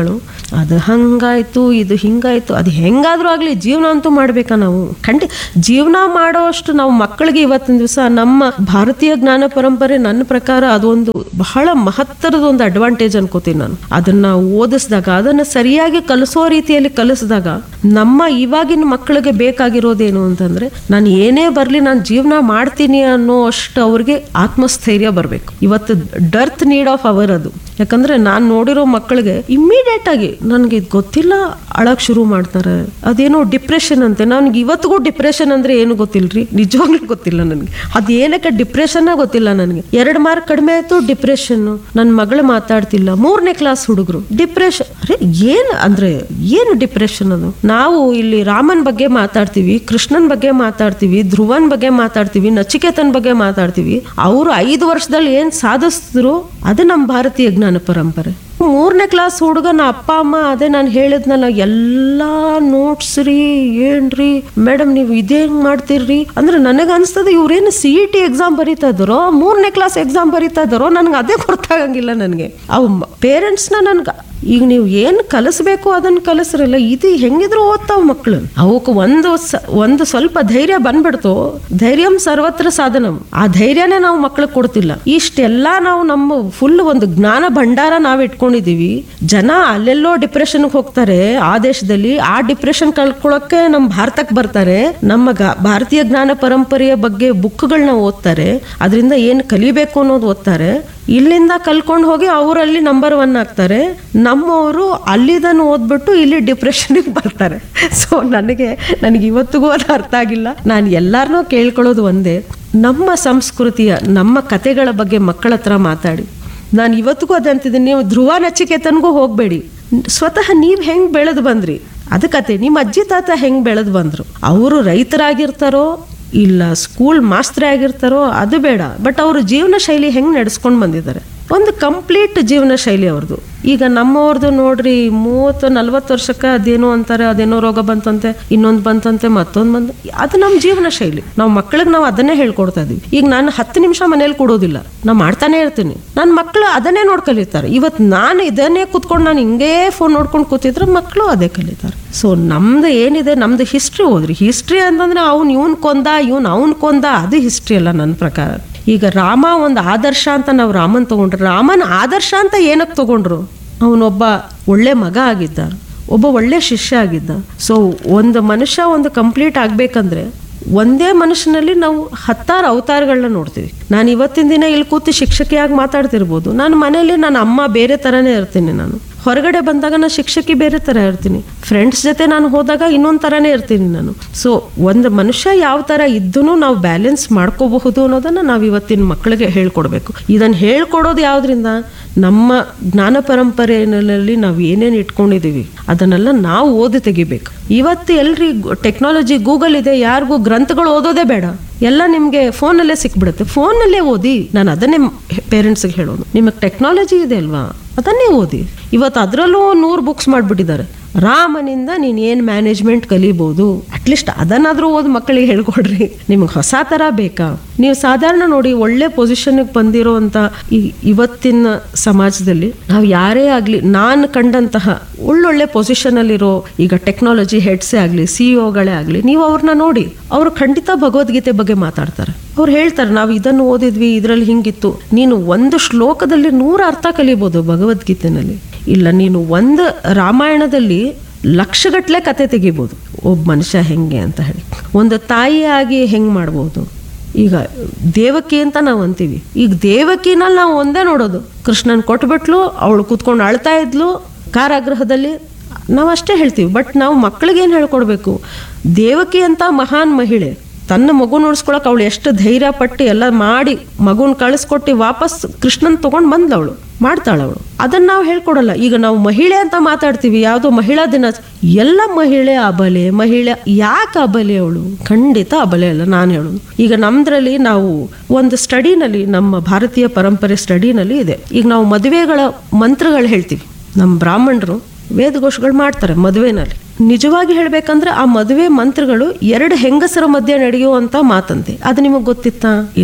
Speaker 1: ಅದು ಹಂಗಾಯ್ತು ಇದು ಹಿಂಗಾಯ್ತು ಅದು ಹೆಂಗಾದ್ರೂ ಆಗಲಿ ಜೀವನ ಅಂತೂ ಮಾಡ್ಬೇಕಾ ನಾವು ಖಂಡಿತ ಜೀವನ ಮಾಡೋ ಅಷ್ಟು ನಾವು ಮಕ್ಕಳಿಗೆ ಇವತ್ತಿನ ದಿವಸ ನಮ್ಮ ಭಾರತೀಯ ಜ್ಞಾನ ಪರಂಪರೆ ನನ್ನ ಪ್ರಕಾರ ಅದೊಂದು ಬಹಳ ಮಹತ್ತರದ ಒಂದು ಅಡ್ವಾಂಟೇಜ್ ಅನ್ಕೋತೀನಿ ನಾನು ಅದನ್ನ ಓದಿಸಿದಾಗ ಅದನ್ನ ಸರಿಯಾಗಿ ಕಲಿಸೋ ರೀತಿಯಲ್ಲಿ ಕಲಿಸಿದಾಗ ನಮ್ಮ ಇವಾಗಿನ ಮಕ್ಕಳಿಗೆ ಬೇಕಾಗಿರೋದೇನು ಅಂತಂದ್ರೆ ನಾನು ಏನೇ ಬರಲಿ ನಾನು ಜೀವನ ಮಾಡ್ತೀನಿ ಅನ್ನೋ ಅಷ್ಟು ಅವ್ರಿಗೆ ಆತ್ಮಸ್ಥೈರ್ಯ ಬರಬೇಕು ಇವತ್ತು ಡರ್ತ್ ನೀಡ್ ಆಫ್ ಅವರ್ ಅದು ಯಾಕಂದ್ರೆ ನಾನು ನೋಡಿರೋ ಮಕ್ಕಳಿಗೆ ಇಮ್ಮಿಡಿಯೇಟ್ ಆಗಿ ನನಗೆ ಇದು ಗೊತ್ತಿಲ್ಲ ಅಳಕ್ ಶುರು ಮಾಡ್ತಾರೆ ಅದೇನೋ ಡಿಪ್ರೆಷನ್ ಅಂತೆ ನನಗೆ ಇವತ್ತಿಗೂ ಡಿಪ್ರೆಷನ್ ಅಂದ್ರೆ ಏನು ಗೊತ್ತಿಲ್ರಿ ನಿಜವಾಗ್ಲೂ ಗೊತ್ತಿಲ್ಲ ನನಗೆ ಅದು ಏನಕ್ಕೆ ಡಿಪ್ರೆಷನ್ ಗೊತ್ತಿಲ್ಲ ನನಗೆ ಎರಡು ಮಾರ್ಕ್ ಕಡಿಮೆ ಆಯ್ತು ಡಿಪ್ರೆಷನ್ ನನ್ನ ಮಗಳು ಮಾತಾಡ್ತಿಲ್ಲ ಮೂರನೇ ಕ್ಲಾಸ್ ಹುಡುಗರು ಡಿಪ್ರೆಷನ್ ಅರೆ ಏನು ಅಂದ್ರೆ ಏನು ಡಿಪ್ರೆಷನ್ ಅದು ನಾವು ಇಲ್ಲಿ ರಾಮನ್ ಬಗ್ಗೆ ಮಾತಾಡ್ತೀವಿ ಕೃಷ್ಣನ್ ಬಗ್ಗೆ ಮಾತಾಡ್ತೀವಿ ಧ್ರುವನ್ ಬಗ್ಗೆ ಮಾತಾಡ್ತೀವಿ ನಚಿಕೇತನ್ ಬಗ್ಗೆ ಮಾತಾಡ್ತೀವಿ ಅವರು ಐದು ವರ್ಷದಲ್ಲಿ ಏನ್ ಸಾಧಿಸಿದ್ರು ಅದು ನಮ್ಮ ಭಾರತೀಯ ಜ್ಞಾನ ಪರಂಪರೆ ಮೂರನೇ ಕ್ಲಾಸ್ ಹುಡುಗನ ಅಪ್ಪ ಅಮ್ಮ ಅದೇ ನಾನು ಹೇಳಿದ್ನಲ್ಲ ಎಲ್ಲಾ ನೋಟ್ಸ್ ರೀ ಏನ್ರಿ ಮೇಡಮ್ ನೀವು ಇದೇ ಹೆಂಗ್ ಮಾಡ್ತೀರ್ರಿ ಅಂದ್ರೆ ನನಗೆ ಅನ್ಸ್ತದೆ ಇವ್ರೇನು ಸಿ ಇ ಟಿ ಎಕ್ಸಾಮ್ ಬರೀತಾ ಇದ್ದಾರೋ ಮೂರನೇ ಕ್ಲಾಸ್ ಎಕ್ಸಾಮ್ ಬರೀತಾ ಇದ್ದಾರೋ ನನ್ಗೆ ಅದೇ ಗೊತ್ತಾಗಂಗಿಲ್ಲ ನನಗೆ ಅವು ಪೇರೆಂಟ್ಸ್ನ ನನ್ಗೆ ಈಗ ನೀವು ಏನು ಕಲಿಸ್ಬೇಕು ಅದನ್ನ ಕಲಿಸ್ರಲ್ಲ ಇದು ಹೆಂಗಿದ್ರು ಓದ್ತಾವ ಮಕ್ಕಳು ಅವಕ್ಕೆ ಒಂದು ಸ- ಒಂದು ಸ್ವಲ್ಪ ಧೈರ್ಯ ಬಂದ್ಬಿಡ್ತು ಧೈರ್ಯಂ ಸರ್ವತ್ರ ಸಾಧನಂ ಆ ಧೈರ್ಯನೇ ನಾವು ಮಕ್ಳಿಗೆ ಕೊಡ್ತಿಲ್ಲ ಇಷ್ಟೆಲ್ಲ ನಾವು ನಮ್ಮ ಫುಲ್ ಒಂದು ಜ್ಞಾನ ಭಂಡಾರ ನಾವು ಇಟ್ಕೊಂಡಿದೀವಿ ಜನ ಅಲ್ಲೆಲ್ಲೋ ಡಿಪ್ರೆಷನ್ಗೆ ಹೋಗ್ತಾರೆ ಆ ದೇಶದಲ್ಲಿ ಆ ಡಿಪ್ರೆಷನ್ ಕಳ್ಕೊಳಕ್ಕೆ ನಮ್ಮ ಭಾರತಕ್ಕೆ ಬರ್ತಾರೆ ನಮ್ಮ ಗ- ಭಾರತೀಯ ಜ್ಞಾನ ಪರಂಪರೆಯ ಬಗ್ಗೆ ಬುಕ್ಗಳನ್ನ ಓದ್ತಾರೆ ಅದರಿಂದ ಏನು ಕಲಿಬೇಕು ಅನ್ನೋದು ಓದ್ತಾರೆ ಇಲ್ಲಿಂದ ಕಲ್ಕೊಂಡು ಹೋಗಿ ಅವರಲ್ಲಿ ನಂಬರ್ ಒನ್ ಆಗ್ತಾರೆ ನಮ್ಮವರು ಅಲ್ಲಿದನ್ನು ಓದ್ಬಿಟ್ಟು ಇಲ್ಲಿ ಡಿಪ್ರೆಷನ್ಗೆ ಬರ್ತಾರೆ ಸೊ ನನಗೆ ನನಗೆ ಇವತ್ತಿಗೂ ಅದು ಅರ್ಥ ಆಗಿಲ್ಲ ನಾನು ಎಲ್ಲಾರನ್ನೂ ಕೇಳ್ಕೊಳ್ಳೋದು ಒಂದೇ ನಮ್ಮ ಸಂಸ್ಕೃತಿಯ ನಮ್ಮ ಕತೆಗಳ ಬಗ್ಗೆ ಮಕ್ಕಳ ಹತ್ರ ಮಾತಾಡಿ ನಾನು ಇವತ್ತಿಗೂ ಅದೇ ಅಂತಿದ್ದೀನಿ ನೀವು ಧ್ರುವ ನಚಿಕೇತನ್ಗೂ ಹೋಗಬೇಡಿ ಸ್ವತಃ ನೀವು ಹೆಂಗೆ ಬೆಳೆದು ಬಂದ್ರಿ ಅದು ಕತೆ ನಿಮ್ಮ ಅಜ್ಜಿ ತಾತ ಹೆಂಗೆ ಬೆಳೆದು ಬಂದರು ಅವರು ರೈತರಾಗಿರ್ತಾರೋ ಇಲ್ಲ ಸ್ಕೂಲ್ ಮಾಸ್ತ್ರಿ ಆಗಿರ್ತಾರೋ ಅದು ಬೇಡ ಬಟ್ ಅವ್ರ ಜೀವನ ಶೈಲಿ ಹೆಂಗೆ ನಡೆಸ್ಕೊಂಡು ಬಂದಿದ್ದಾರೆ ಒಂದು ಕಂಪ್ಲೀಟ್ ಜೀವನ ಶೈಲಿ ಅವ್ರದ್ದು ಈಗ ನಮ್ಮವ್ರದ್ದು ನೋಡ್ರಿ ಮೂವತ್ತು ನಲ್ವತ್ತು ವರ್ಷಕ್ಕೆ ಅದೇನೋ ಅಂತಾರೆ ಅದೇನೋ ರೋಗ ಬಂತಂತೆ ಇನ್ನೊಂದು ಬಂತಂತೆ ಮತ್ತೊಂದು ಬಂದು ಅದು ನಮ್ಮ ಜೀವನ ಶೈಲಿ ನಾವು ಮಕ್ಕಳಿಗೆ ನಾವು ಅದನ್ನೇ ಹೇಳ್ಕೊಡ್ತಾ ಇದೀವಿ ಈಗ ನಾನು ಹತ್ತು ನಿಮಿಷ ಮನೇಲಿ ಕೊಡೋದಿಲ್ಲ ನಾ ಮಾಡ್ತಾನೆ ಇರ್ತೀನಿ ನನ್ನ ಮಕ್ಕಳು ಅದನ್ನೇ ನೋಡ್ ಕಲಿತಾರೆ ಇವತ್ತು ನಾನು ಇದನ್ನೇ ಕೂತ್ಕೊಂಡು ನಾನು ಹಿಂಗೇ ಫೋನ್ ನೋಡ್ಕೊಂಡು ಕೂತಿದ್ರೆ ಮಕ್ಕಳು ಅದೇ ಕಲಿತಾರೆ ಸೊ ನಮ್ದು ಏನಿದೆ ನಮ್ದು ಹಿಸ್ಟ್ರಿ ಓದ್ರಿ ಹಿಸ್ಟ್ರಿ ಅಂತಂದ್ರೆ ಅವ್ನು ಇವನ್ ಕೊಂದ ಇವನ್ ಅವನ್ ಕೊಂದ ಅದು ಹಿಸ್ಟ್ರಿ ಅಲ್ಲ ನನ್ನ ಪ್ರಕಾರ ಈಗ ರಾಮ ಒಂದು ಆದರ್ಶ ಅಂತ ನಾವು ರಾಮನ್ ತಗೊಂಡ್ರೆ ರಾಮನ್ ಆದರ್ಶ ಅಂತ ಏನಕ್ಕೆ ತಗೊಂಡ್ರು ಅವನೊಬ್ಬ ಒಳ್ಳೆ ಮಗ ಆಗಿದ್ದ ಒಬ್ಬ ಒಳ್ಳೆ ಶಿಷ್ಯ ಆಗಿದ್ದ ಸೊ ಒಂದು ಮನುಷ್ಯ ಒಂದು ಕಂಪ್ಲೀಟ್ ಆಗ್ಬೇಕಂದ್ರೆ ಒಂದೇ ಮನುಷ್ಯನಲ್ಲಿ ನಾವು ಹತ್ತಾರು ಅವತಾರಗಳನ್ನ ನೋಡ್ತೀವಿ ನಾನು ಇವತ್ತಿನ ದಿನ ಇಲ್ಲಿ ಕೂತು ಶಿಕ್ಷಕಿಯಾಗಿ ಮಾತಾಡ್ತಿರ್ಬೋದು ನಾನು ಮನೇಲಿ ನನ್ನ ಅಮ್ಮ ಬೇರೆ ಥರನೇ ಇರ್ತೀನಿ ನಾನು ಹೊರಗಡೆ ಬಂದಾಗ ನಾನು ಶಿಕ್ಷಕಿ ಬೇರೆ ಥರ ಇರ್ತೀನಿ ಫ್ರೆಂಡ್ಸ್ ಜೊತೆ ನಾನು ಹೋದಾಗ ಇನ್ನೊಂದು ಥರನೇ ಇರ್ತೀನಿ ನಾನು ಸೊ ಒಂದು ಮನುಷ್ಯ ಯಾವ ಥರ ಇದ್ದೂ ನಾವು ಬ್ಯಾಲೆನ್ಸ್ ಮಾಡ್ಕೋಬಹುದು ಅನ್ನೋದನ್ನು ನಾವು ಇವತ್ತಿನ ಮಕ್ಕಳಿಗೆ ಹೇಳ್ಕೊಡ್ಬೇಕು ಇದನ್ನು ಹೇಳ್ಕೊಡೋದು ಯಾವುದರಿಂದ ನಮ್ಮ ಜ್ಞಾನ ಪರಂಪರೆಯಲ್ಲಿ ನಾವು ಏನೇನು ಇಟ್ಕೊಂಡಿದ್ದೀವಿ ಅದನ್ನೆಲ್ಲ ನಾವು ಓದಿ ತೆಗಿಬೇಕು ಇವತ್ತು ಎಲ್ರಿ ಟೆಕ್ನಾಲಜಿ ಗೂಗಲ್ ಇದೆ ಯಾರಿಗೂ ಗ್ರಂಥಗಳು ಓದೋದೇ ಬೇಡ ಎಲ್ಲ ನಿಮಗೆ ಫೋನಲ್ಲೇ ಸಿಕ್ಬಿಡುತ್ತೆ ಫೋನಲ್ಲೇ ಓದಿ ನಾನು ಅದನ್ನೇ ಪೇರೆಂಟ್ಸ್ಗೆ ಹೇಳೋದು ನಿಮಗೆ ಟೆಕ್ನಾಲಜಿ ಇದೆ ಅಲ್ವಾ ಅದನ್ನೇ ಓದಿ ಇವತ್ತು ಅದರಲ್ಲೂ ನೂರು ಬುಕ್ಸ್ ಮಾಡಿಬಿಟ್ಟಿದ್ದಾರೆ ರಾಮನಿಂದ ನೀನು ಏನು ಮ್ಯಾನೇಜ್ಮೆಂಟ್ ಕಲಿಬೋದು ಅಟ್ಲೀಸ್ಟ್ ಅದನ್ನಾದ್ರೂ ಓದಿ ಮಕ್ಕಳಿಗೆ ಹೇಳ್ಕೊಡ್ರಿ ನಿಮ್ಗೆ ಹೊಸ ಥರ ಬೇಕಾ ನೀವು ಸಾಧಾರಣ ನೋಡಿ ಒಳ್ಳೆ ಪೊಸಿಷನ್ಗೆ ಬಂದಿರೋ ಅಂತ ಈ ಇವತ್ತಿನ ಸಮಾಜದಲ್ಲಿ ನಾವು ಯಾರೇ ಆಗಲಿ ನಾನು ಕಂಡಂತಹ ಒಳ್ಳೊಳ್ಳೆ ಪೊಸಿಷನಲ್ಲಿರೋ ಈಗ ಟೆಕ್ನಾಲಜಿ ಹೆಡ್ಸೇ ಆಗಲಿ ಸಿ ಒಗಳೇ ಆಗಲಿ ನೀವು ಅವ್ರನ್ನ ನೋಡಿ ಅವರು ಖಂಡಿತ ಭಗವದ್ಗೀತೆ ಬಗ್ಗೆ ಮಾತಾಡ್ತಾರೆ ಅವ್ರು ಹೇಳ್ತಾರೆ ನಾವು ಇದನ್ನು ಓದಿದ್ವಿ ಇದರಲ್ಲಿ ಹಿಂಗಿತ್ತು ನೀನು ಒಂದು ಶ್ಲೋಕದಲ್ಲಿ ನೂರ ಅರ್ಥ ಕಲಿಬೋದು ಭಗವದ್ಗೀತೆನಲ್ಲಿ ಇಲ್ಲ ನೀನು ಒಂದು ರಾಮಾಯಣದಲ್ಲಿ ಲಕ್ಷಗಟ್ಟಲೆ ಕತೆ ತೆಗಿಬೋದು ಒಬ್ಬ ಮನುಷ್ಯ ಹೆಂಗೆ ಅಂತ ಹೇಳಿ ಒಂದು ತಾಯಿಯಾಗಿ ಹೆಂಗೆ ಮಾಡ್ಬೋದು ಈಗ ದೇವಕಿ ಅಂತ ನಾವು ಅಂತೀವಿ ಈಗ ದೇವಕಿನಲ್ಲಿ ನಾವು ಒಂದೇ ನೋಡೋದು ಕೃಷ್ಣನ್ ಕೊಟ್ಬಿಟ್ಲು ಅವಳು ಕೂತ್ಕೊಂಡು ಅಳ್ತಾ ಇದ್ಲು ಕಾರಾಗೃಹದಲ್ಲಿ ನಾವು ಅಷ್ಟೇ ಹೇಳ್ತೀವಿ ಬಟ್ ನಾವು ಮಕ್ಕಳಿಗೆ ಏನು ಹೇಳ್ಕೊಡ್ಬೇಕು ದೇವಕಿ ಅಂತ ಮಹಾನ್ ಮಹಿಳೆ ತನ್ನ ಮಗು ಉಳಿಸ್ಕೊಳಕ್ಕೆ ಅವಳು ಎಷ್ಟು ಧೈರ್ಯ ಪಟ್ಟು ಎಲ್ಲ ಮಾಡಿ ಮಗುನ ಕಳಿಸ್ಕೊಟ್ಟು ವಾಪಸ್ ಕೃಷ್ಣನ್ ತಗೊಂಡು ಬಂದ್ಲವಳು ಮಾಡ್ತಾಳವಳು ಅದನ್ನ ನಾವು ಹೇಳ್ಕೊಡಲ್ಲ ಈಗ ನಾವು ಮಹಿಳೆ ಅಂತ ಮಾತಾಡ್ತೀವಿ ಯಾವುದೋ ಮಹಿಳಾ ದಿನ ಎಲ್ಲ ಮಹಿಳೆ ಅಬಲೆ ಮಹಿಳೆ ಯಾಕೆ ಅಬಲೆ ಅವಳು ಖಂಡಿತ ಅಬಲೆ ಅಲ್ಲ ನಾನು ಹೇಳೋದು ಈಗ ನಮ್ದ್ರಲ್ಲಿ ನಾವು ಒಂದು ಸ್ಟಡಿನಲ್ಲಿ ನಮ್ಮ ಭಾರತೀಯ ಪರಂಪರೆ ಸ್ಟಡಿನಲ್ಲಿ ಇದೆ ಈಗ ನಾವು ಮದುವೆಗಳ ಮಂತ್ರಗಳು ಹೇಳ್ತೀವಿ ನಮ್ಮ ಬ್ರಾಹ್ಮಣರು ವೇದಘೋಷಗಳು ಮಾಡ್ತಾರೆ ಮದುವೆನಲ್ಲಿ ನಿಜವಾಗಿ ಹೇಳ್ಬೇಕಂದ್ರೆ ಆ ಮದುವೆ ಮಂತ್ರಗಳು ಎರಡು ಹೆಂಗಸರ ಮಧ್ಯೆ ನಡೆಯುವಂತ ಮಾತಂತೆ ಅದು ನಿಮಗೆ ಗೊತ್ತಿತ್ತಾ ಇಲ್ಲ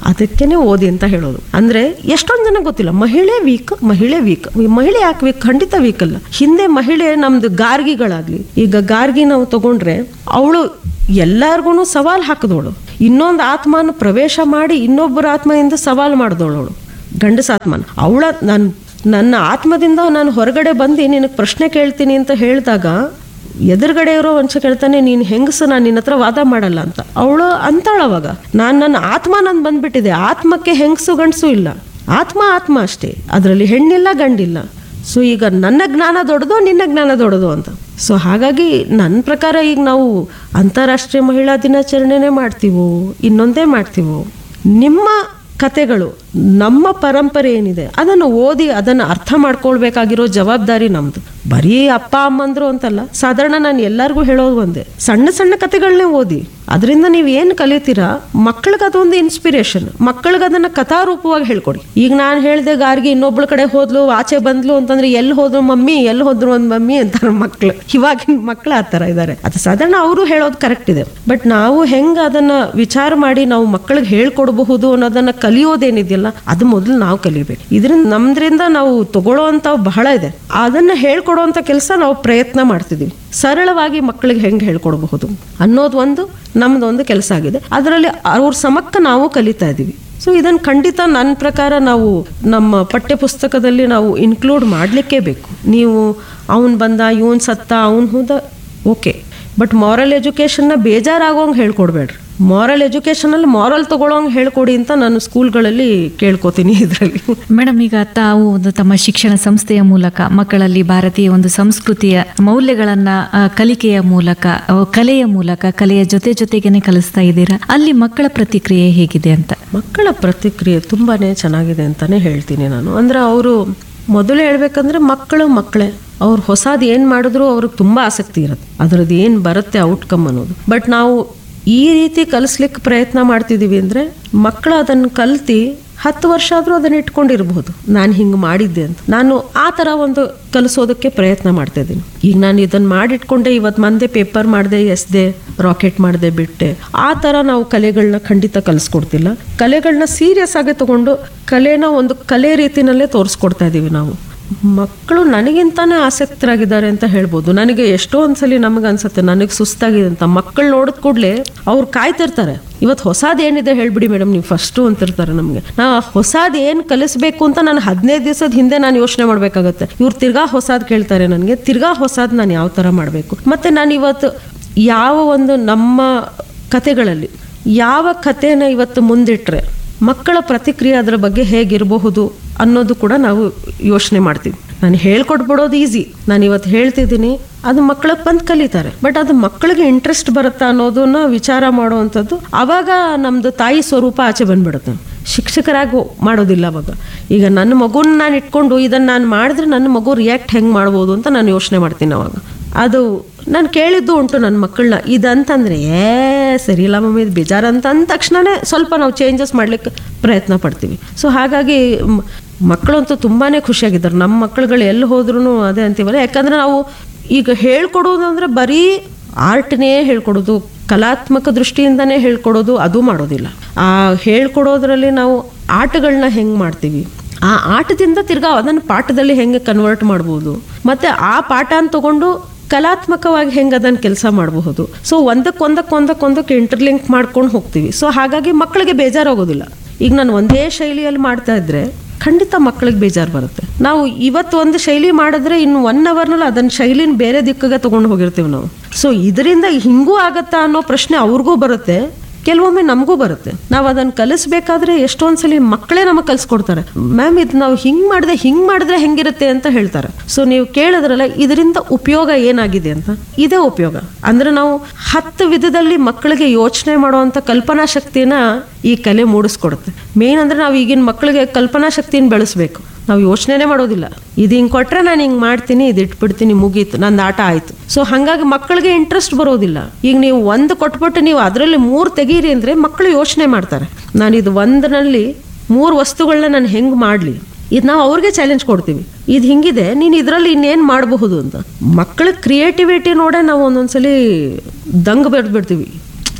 Speaker 1: ಅದಕ್ಕೇನೆ ಓದಿ ಅಂತ ಹೇಳೋದು ಅಂದ್ರೆ ಎಷ್ಟೊಂದು ಜನ ಗೊತ್ತಿಲ್ಲ ಮಹಿಳೆ ವೀಕ್ ಮಹಿಳೆ ವೀಕ್ ಮಹಿಳೆ ಯಾಕೆ ವೀಕ್ ಖಂಡಿತ ವೀಕ್ ಅಲ್ಲ ಹಿಂದೆ ಮಹಿಳೆ ನಮ್ದು ಗಾರ್ಗಿಗಳಾಗ್ಲಿ ಈಗ ಗಾರ್ಗಿ ನಾವು ತಗೊಂಡ್ರೆ ಅವಳು ಎಲ್ಲಾರ್ಗು ಸವಾಲ್ ಹಾಕಿದವಳು ಇನ್ನೊಂದು ಆತ್ಮನ ಪ್ರವೇಶ ಮಾಡಿ ಇನ್ನೊಬ್ಬರ ಆತ್ಮದಿಂದ ಸವಾಲ್ ಮಾಡಿದವಳು ಅವಳು ಗಂಡಸ ಆತ್ಮನ ಅವಳ ನಾನು ನನ್ನ ಆತ್ಮದಿಂದ ನಾನು ಹೊರಗಡೆ ಬಂದು ನಿನಗೆ ಪ್ರಶ್ನೆ ಕೇಳ್ತೀನಿ ಅಂತ ಹೇಳಿದಾಗ ಎದುರುಗಡೆ ಇರೋ ಮನುಷ್ಯ ಕೇಳ್ತಾನೆ ನೀನು ಹೆಂಗಸು ನಾನು ನಿನ್ನ ಹತ್ರ ವಾದ ಮಾಡಲ್ಲ ಅಂತ ಅವಳು ಅಂತಾಳ ಅವಾಗ ನಾನು ನನ್ನ ಆತ್ಮ ನಾನು ಬಂದ್ಬಿಟ್ಟಿದೆ ಆತ್ಮಕ್ಕೆ ಹೆಂಗಸು ಗಂಡಸು ಇಲ್ಲ ಆತ್ಮ ಆತ್ಮ ಅಷ್ಟೇ ಅದರಲ್ಲಿ ಹೆಣ್ಣಿಲ್ಲ ಗಂಡಿಲ್ಲ ಸೊ ಈಗ ನನ್ನ ಜ್ಞಾನ ದೊಡ್ಡದು ನಿನ್ನ ಜ್ಞಾನ ದೊಡ್ಡದು ಅಂತ ಸೊ ಹಾಗಾಗಿ ನನ್ನ ಪ್ರಕಾರ ಈಗ ನಾವು ಅಂತಾರಾಷ್ಟ್ರೀಯ ಮಹಿಳಾ ದಿನಾಚರಣೆನೇ ಮಾಡ್ತೀವೋ ಇನ್ನೊಂದೇ ಮಾಡ್ತೀವೋ ನಿಮ್ಮ ಕತೆಗಳು ನಮ್ಮ ಪರಂಪರೆ ಏನಿದೆ ಅದನ್ನು ಓದಿ ಅದನ್ನು ಅರ್ಥ ಮಾಡ್ಕೊಳ್ಬೇಕಾಗಿರೋ ಜವಾಬ್ದಾರಿ ನಮ್ದು ಬರೀ ಅಪ್ಪ ಅಮ್ಮಂದ್ರು ಅಂತಲ್ಲ ಸಾಧಾರಣ ನಾನು ಎಲ್ಲರಿಗೂ ಹೇಳೋದು ಒಂದೇ ಸಣ್ಣ ಸಣ್ಣ ಕತೆಗಳನ್ನೇ ಓದಿ ಅದರಿಂದ ನೀವು ಏನು ಕಲಿತೀರಾ ಮಕ್ಕಳಿಗೆ ಅದೊಂದು ಇನ್ಸ್ಪಿರೇಷನ್ ಮಕ್ಕಳಿಗೆ ಅದನ್ನ ಕಥಾರೂಪವಾಗಿ ಹೇಳ್ಕೊಡಿ ಈಗ ನಾನು ಹೇಳಿದೆ ಗಾರ್ಗಿ ಇನ್ನೊಬ್ಳ ಕಡೆ ಹೋದ್ಲು ಆಚೆ ಬಂದ್ಲು ಅಂತಂದ್ರೆ ಎಲ್ಲಿ ಹೋದ್ರು ಮಮ್ಮಿ ಎಲ್ಲಿ ಹೋದ್ರು ಒಂದ್ ಮಮ್ಮಿ ಅಂತಾರೆ ಮಕ್ಳು ಇವಾಗಿನ ಮಕ್ಳು ಆ ಥರ ಇದ್ದಾರೆ ಅದು ಸಾಧಾರಣ ಅವರು ಹೇಳೋದು ಕರೆಕ್ಟ್ ಇದೆ ಬಟ್ ನಾವು ಹೆಂಗ ಅದನ್ನ ವಿಚಾರ ಮಾಡಿ ನಾವು ಮಕ್ಕಳಿಗೆ ಹೇಳ್ಕೊಡ್ಬಹುದು ಅನ್ನೋದನ್ನ ಕಲಿಯೋದೇನಿದೆಯಲ್ಲ ಅದು ಮೊದಲು ನಾವು ಕಲಿಬೇಕು ಇದರಿಂದ ನಮ್ದ್ರಿಂದ ನಾವು ತಗೊಳ್ಳೋ ಅಂತ ಬಹಳ ಇದೆ ಅದನ್ನ ಹೇಳ್ಕೊಡುವಂತ ಕೆಲಸ ನಾವು ಪ್ರಯತ್ನ ಮಾಡ್ತಿದೀವಿ ಸರಳವಾಗಿ ಮಕ್ಕಳಿಗೆ ಹೆಂಗೆ ಹೇಳ್ಕೊಡ್ಬಹುದು ಅನ್ನೋದು ಒಂದು ನಮ್ದೊಂದು ಕೆಲಸ ಆಗಿದೆ ಅದರಲ್ಲಿ ಅವ್ರ ಸಮಕ್ಕ ನಾವು ಕಲಿತಾ ಇದ್ದೀವಿ ಸೊ ಇದನ್ನು ಖಂಡಿತ ನನ್ನ ಪ್ರಕಾರ ನಾವು ನಮ್ಮ ಪಠ್ಯ ಪುಸ್ತಕದಲ್ಲಿ ನಾವು ಇನ್ಕ್ಲೂಡ್ ಮಾಡಲಿಕ್ಕೇ ಬೇಕು ನೀವು ಅವನು ಬಂದ ಇವನ್ ಸತ್ತ ಅವನು ಹೋದ ಓಕೆ ಬಟ್ ಮಾರಲ್ ಎಜುಕೇಷನ್ನ ಬೇಜಾರಾಗೋಂಗೆ ಹೇಳ್ಕೊಡ್ಬೇಡ್ರಿ ಮಾರಲ್ ಎಜುಕೇಷನಲ್ಲಿ ಮಾರಲ್ ತಗೊಳ್ಳೋಂಗೆ ಹೇಳ್ಕೊಡಿ ಅಂತ ನಾನು ಸ್ಕೂಲ್ಗಳಲ್ಲಿ ಕೇಳ್ಕೊತೀನಿ ಇದರಲ್ಲಿ
Speaker 2: ಮೇಡಮ್ ಈಗ ತಾವು ಒಂದು ತಮ್ಮ ಶಿಕ್ಷಣ ಸಂಸ್ಥೆಯ ಮೂಲಕ ಮಕ್ಕಳಲ್ಲಿ ಭಾರತೀಯ ಒಂದು ಸಂಸ್ಕೃತಿಯ ಮೌಲ್ಯಗಳನ್ನ ಆ, ಕಲಿಕೆಯ ಮೂಲಕ ಆ, ಕಲೆಯ ಮೂಲಕ ಕಲೆಯ ಜೊತೆ ಜೊತೆಗೇನೆ ಕಲಿಸ್ತಾ ಇದ್ದೀರಾ ಅಲ್ಲಿ ಮಕ್ಕಳ ಪ್ರತಿಕ್ರಿಯೆ ಹೇಗಿದೆ ಅಂತ
Speaker 1: ಮಕ್ಕಳ ಪ್ರತಿಕ್ರಿಯೆ ತುಂಬಾನೇ ಚೆನ್ನಾಗಿದೆ ಅಂತಾನೆ ಹೇಳ್ತೀನಿ ನಾನು ಅಂದ್ರೆ ಅವರು ಮೊದಲು ಹೇಳ್ಬೇಕಂದ್ರೆ ಮಕ್ಕಳು ಮಕ್ಕಳೇ ಅವ್ರು ಹೊಸದು ಏನು ಮಾಡಿದ್ರು ಅವ್ರಿಗೆ ತುಂಬ ಆಸಕ್ತಿ ಇರುತ್ತೆ ಅದರದ್ದು ಏನು ಬರುತ್ತೆ ಔಟ್ಕಮ್ ಅನ್ನೋದು ಬಟ್ ನಾವು ಈ ರೀತಿ ಕಲಿಸ್ಲಿಕ್ಕೆ ಪ್ರಯತ್ನ ಮಾಡ್ತಿದ್ದೀವಿ ಅಂದರೆ ಮಕ್ಕಳು ಅದನ್ನು ಕಲ್ತಿ ಹತ್ತು ವರ್ಷ ಆದರೂ ಅದನ್ನು ಇಟ್ಕೊಂಡಿರ್ಬೋದು ನಾನು ಹಿಂಗೆ ಮಾಡಿದ್ದೆ ಅಂತ ನಾನು ಆ ಥರ ಒಂದು ಕಲಿಸೋದಕ್ಕೆ ಪ್ರಯತ್ನ ಮಾಡ್ತಾ ಇದ್ದೀನಿ ಈಗ ನಾನು ಇದನ್ನು ಮಾಡಿಟ್ಕೊಂಡೆ ಇವತ್ತು ಮಂದೆ ಪೇಪರ್ ಮಾಡಿದೆ ಎಸ್ದೆ ರಾಕೆಟ್ ಮಾಡಿದೆ ಬಿಟ್ಟೆ ಆ ಥರ ನಾವು ಕಲೆಗಳನ್ನ ಖಂಡಿತ ಕಲಿಸ್ಕೊಡ್ತಿಲ್ಲ ಕಲೆಗಳನ್ನ ಸೀರಿಯಸ್ ಆಗಿ ತಗೊಂಡು ಕಲೆನ ಒಂದು ಕಲೆ ರೀತಿನಲ್ಲೇ ತೋರಿಸ್ಕೊಡ್ತಾ ಇದ್ದೀವಿ ನಾವು ಮಕ್ಕಳು ನನಗಿಂತಾನೆ ಆಸಕ್ತರಾಗಿದ್ದಾರೆ ಅಂತ ಹೇಳ್ಬೋದು ನನಗೆ ಎಷ್ಟೋ ಒಂದ್ಸಲಿ ನಮಗೆ ಅನ್ಸುತ್ತೆ ನನಗೆ ಸುಸ್ತಾಗಿದೆ ಅಂತ ಮಕ್ಕಳು ನೋಡಿದ ಕೂಡಲೇ ಅವ್ರು ಕಾಯ್ತಿರ್ತಾರೆ ಇವತ್ತು ಹೊಸದು ಏನಿದೆ ಹೇಳ್ಬಿಡಿ ಮೇಡಮ್ ನೀವು ಫಸ್ಟು ಅಂತಿರ್ತಾರೆ ನಮಗೆ ನಾ ಹೊಸದು ಏನು ಕಲಿಸ್ಬೇಕು ಅಂತ ನಾನು ಹದಿನೈದು ದಿವಸದ ಹಿಂದೆ ನಾನು ಯೋಚನೆ ಮಾಡಬೇಕಾಗತ್ತೆ ಇವ್ರು ತಿರ್ಗಾ ಹೊಸದು ಕೇಳ್ತಾರೆ ನನಗೆ ತಿರ್ಗಾ ಹೊಸದು ನಾನು ಯಾವ ಥರ ಮಾಡಬೇಕು ಮತ್ತು ನಾನು ಇವತ್ತು ಯಾವ ಒಂದು ನಮ್ಮ ಕತೆಗಳಲ್ಲಿ ಯಾವ ಕಥೆನ ಇವತ್ತು ಮುಂದಿಟ್ರೆ ಮಕ್ಕಳ ಪ್ರತಿಕ್ರಿಯೆ ಅದರ ಬಗ್ಗೆ ಹೇಗಿರಬಹುದು ಅನ್ನೋದು ಕೂಡ ನಾವು ಯೋಚನೆ ಮಾಡ್ತೀವಿ ನಾನು ಹೇಳ್ಕೊಟ್ಬಿಡೋದು ಈಸಿ ನಾನು ಇವತ್ತು ಹೇಳ್ತಿದ್ದೀನಿ ಅದು ಮಕ್ಕಳಿಗೆ ಬಂದು ಕಲಿತಾರೆ ಬಟ್ ಅದು ಮಕ್ಕಳಿಗೆ ಇಂಟ್ರೆಸ್ಟ್ ಬರುತ್ತಾ ಅನ್ನೋದನ್ನ ವಿಚಾರ ಮಾಡುವಂಥದ್ದು ಆವಾಗ ನಮ್ಮದು ತಾಯಿ ಸ್ವರೂಪ ಆಚೆ ಬಂದ್ಬಿಡುತ್ತೆ ಶಿಕ್ಷಕರಾಗಿ ಹೋ- ಮಾಡೋದಿಲ್ಲ ಅವಾಗ ಈಗ ನನ್ನ ಮಗುನ ನಾನು ಇಟ್ಕೊಂಡು ಇದನ್ನು ನಾನು ಮಾಡಿದ್ರೆ ನನ್ನ ಮಗು ರಿಯಾಕ್ಟ್ ಹೆಂಗೆ ಮಾಡ್ಬೋದು ಅಂತ ನಾನು ಯೋಚನೆ ಮಾಡ್ತೀನಿ ಅವಾಗ ಅದು ನಾನು ಕೇಳಿದ್ದು ಉಂಟು ನನ್ನ ಮಕ್ಕಳನ್ನ ಇದಂತಂದ್ರೆ ಏ ಸರಿ ಇಲ್ಲ ಮಮ್ಮಿ ಇದು ಬೇಜಾರು ಅಂತ ಅಂದ ತಕ್ಷಣನೇ ಸ್ವಲ್ಪ ನಾವು ಚೇಂಜಸ್ ಮಾಡ್ಲಿಕ್ಕೆ ಪ್ರಯತ್ನ ಪಡ್ತೀವಿ ಸೊ ಹಾಗಾಗಿ ಮ್- ಮಕ್ಕಳಂತೂ ತುಂಬಾ ಖುಷಿಯಾಗಿದ್ದಾರೆ ನಮ್ಮ ಮಕ್ಕಳುಗಳು ಎಲ್ಲಿ ಹೋದ್ರೂ ಅದೇ ಅಂತೀವಲ್ಲ ಯಾಕಂದ್ರೆ ನಾವು ಈಗ ಹೇಳ್ಕೊಡೋದು ಅಂದರೆ ಬರೀ ಆರ್ಟ್ನೇ ಹೇಳ್ಕೊಡೋದು ಕಲಾತ್ಮಕ ದೃಷ್ಟಿಯಿಂದನೇ ಹೇಳ್ಕೊಡೋದು ಅದು ಮಾಡೋದಿಲ್ಲ ಆ ಹೇಳ್ಕೊಡೋದ್ರಲ್ಲಿ ನಾವು ಆಟಗಳನ್ನ ಹೆಂಗೆ ಮಾಡ್ತೀವಿ ಆ ಆಟದಿಂದ ತಿರ್ಗಾ ಅದನ್ನು ಪಾಠದಲ್ಲಿ ಹೆಂಗೆ ಕನ್ವರ್ಟ್ ಮಾಡ್ಬೋದು ಮತ್ತೆ ಆ ಪಾಠನ ತಗೊಂಡು ಕಲಾತ್ಮಕವಾಗಿ ಹೆಂಗೆ ಅದನ್ನು ಕೆಲಸ ಮಾಡಬಹುದು ಸೊ ಒಂದಕ್ಕೊಂದಕ್ಕೆ ಒಂದಕ್ಕೊಂದಕ್ಕೆ ಇಂಟರ್ಲಿಂಕ್ ಮಾಡ್ಕೊಂಡು ಹೋಗ್ತೀವಿ ಸೊ ಹಾಗಾಗಿ ಮಕ್ಕಳಿಗೆ ಬೇಜಾರಾಗೋದಿಲ್ಲ ಈಗ ನಾನು ಒಂದೇ ಶೈಲಿಯಲ್ಲಿ ಮಾಡ್ತಾ ಇದ್ರೆ ಖಂಡಿತ ಮಕ್ಕಳಿಗೆ ಬೇಜಾರು ಬರುತ್ತೆ ನಾವು ಇವತ್ತು ಒಂದು ಶೈಲಿ ಮಾಡಿದ್ರೆ ಇನ್ನು ಒನ್ ಅವರ್ನಲ್ಲಿ ಅದನ್ನ ಶೈಲಿನ ಬೇರೆ ದಿಕ್ಕಿಗೆ ತಗೊಂಡು ಹೋಗಿರ್ತೀವಿ ನಾವು ಸೊ ಇದರಿಂದ ಹಿಂಗೂ ಆಗತ್ತಾ ಅನ್ನೋ ಪ್ರಶ್ನೆ ಅವ್ರಿಗೂ ಬರುತ್ತೆ ಕೆಲವೊಮ್ಮೆ ನಮಗೂ ಬರುತ್ತೆ ನಾವು ಅದನ್ನು ಕಲಿಸ್ಬೇಕಾದ್ರೆ ಎಷ್ಟೊಂದ್ಸಲಿ ಮಕ್ಕಳೇ ನಮಗೆ ಕಲಿಸ್ಕೊಡ್ತಾರೆ ಮ್ಯಾಮ್ ಇದು ನಾವು ಹಿಂಗೆ ಮಾಡಿದ್ರೆ ಹಿಂಗೆ ಮಾಡಿದ್ರೆ ಹೆಂಗಿರುತ್ತೆ ಅಂತ ಹೇಳ್ತಾರೆ ಸೊ ನೀವು ಕೇಳಿದ್ರಲ್ಲ ಇದರಿಂದ ಉಪಯೋಗ ಏನಾಗಿದೆ ಅಂತ ಇದೇ ಉಪಯೋಗ ಅಂದ್ರೆ ನಾವು ಹತ್ತು ವಿಧದಲ್ಲಿ ಮಕ್ಕಳಿಗೆ ಯೋಚನೆ ಮಾಡುವಂಥ ಕಲ್ಪನಾ ಶಕ್ತಿನ ಈ ಕಲೆ ಮೂಡಿಸ್ಕೊಡುತ್ತೆ ಮೇನ್ ಅಂದ್ರೆ ನಾವು ಈಗಿನ ಮಕ್ಕಳಿಗೆ ಕಲ್ಪನಾ ಶಕ್ತಿನ ಬೆಳೆಸ್ಬೇಕು ನಾವು ಯೋಚನೆನೇ ಮಾಡೋದಿಲ್ಲ ಇದು ಹಿಂಗೆ ಕೊಟ್ರೆ ನಾನು ಹಿಂಗೆ ಮಾಡ್ತೀನಿ ಇದು ಇಟ್ಬಿಡ್ತೀನಿ ಮುಗೀತು ನಂದು ಆಟ ಆಯ್ತು ಸೊ ಹಾಗಾಗಿ ಮಕ್ಕಳಿಗೆ ಇಂಟ್ರೆಸ್ಟ್ ಬರೋದಿಲ್ಲ ಈಗ ನೀವು ಒಂದು ಕೊಟ್ಬಿಟ್ಟು ನೀವು ಅದರಲ್ಲಿ ಮೂರು ತೆಗೀರಿ ಅಂದರೆ ಮಕ್ಕಳು ಯೋಚನೆ ಮಾಡ್ತಾರೆ ನಾನು ಇದು ಒಂದರಲ್ಲಿ ಮೂರು ವಸ್ತುಗಳನ್ನ ನಾನು ಹೆಂಗೆ ಮಾಡಲಿ ಇದು ನಾವು ಅವ್ರಿಗೆ ಚಾಲೆಂಜ್ ಕೊಡ್ತೀವಿ ಇದು ಹಿಂಗಿದೆ ನೀನು ಇದರಲ್ಲಿ ಇನ್ನೇನು ಮಾಡಬಹುದು ಅಂತ ಮಕ್ಕಳ ಕ್ರಿಯೇಟಿವಿಟಿ ನೋಡೇ ನಾವು ಒಂದೊಂದ್ಸಲಿ ದಂಗ್ ಬೆಳೆದು ಬಿಡ್ತೀವಿ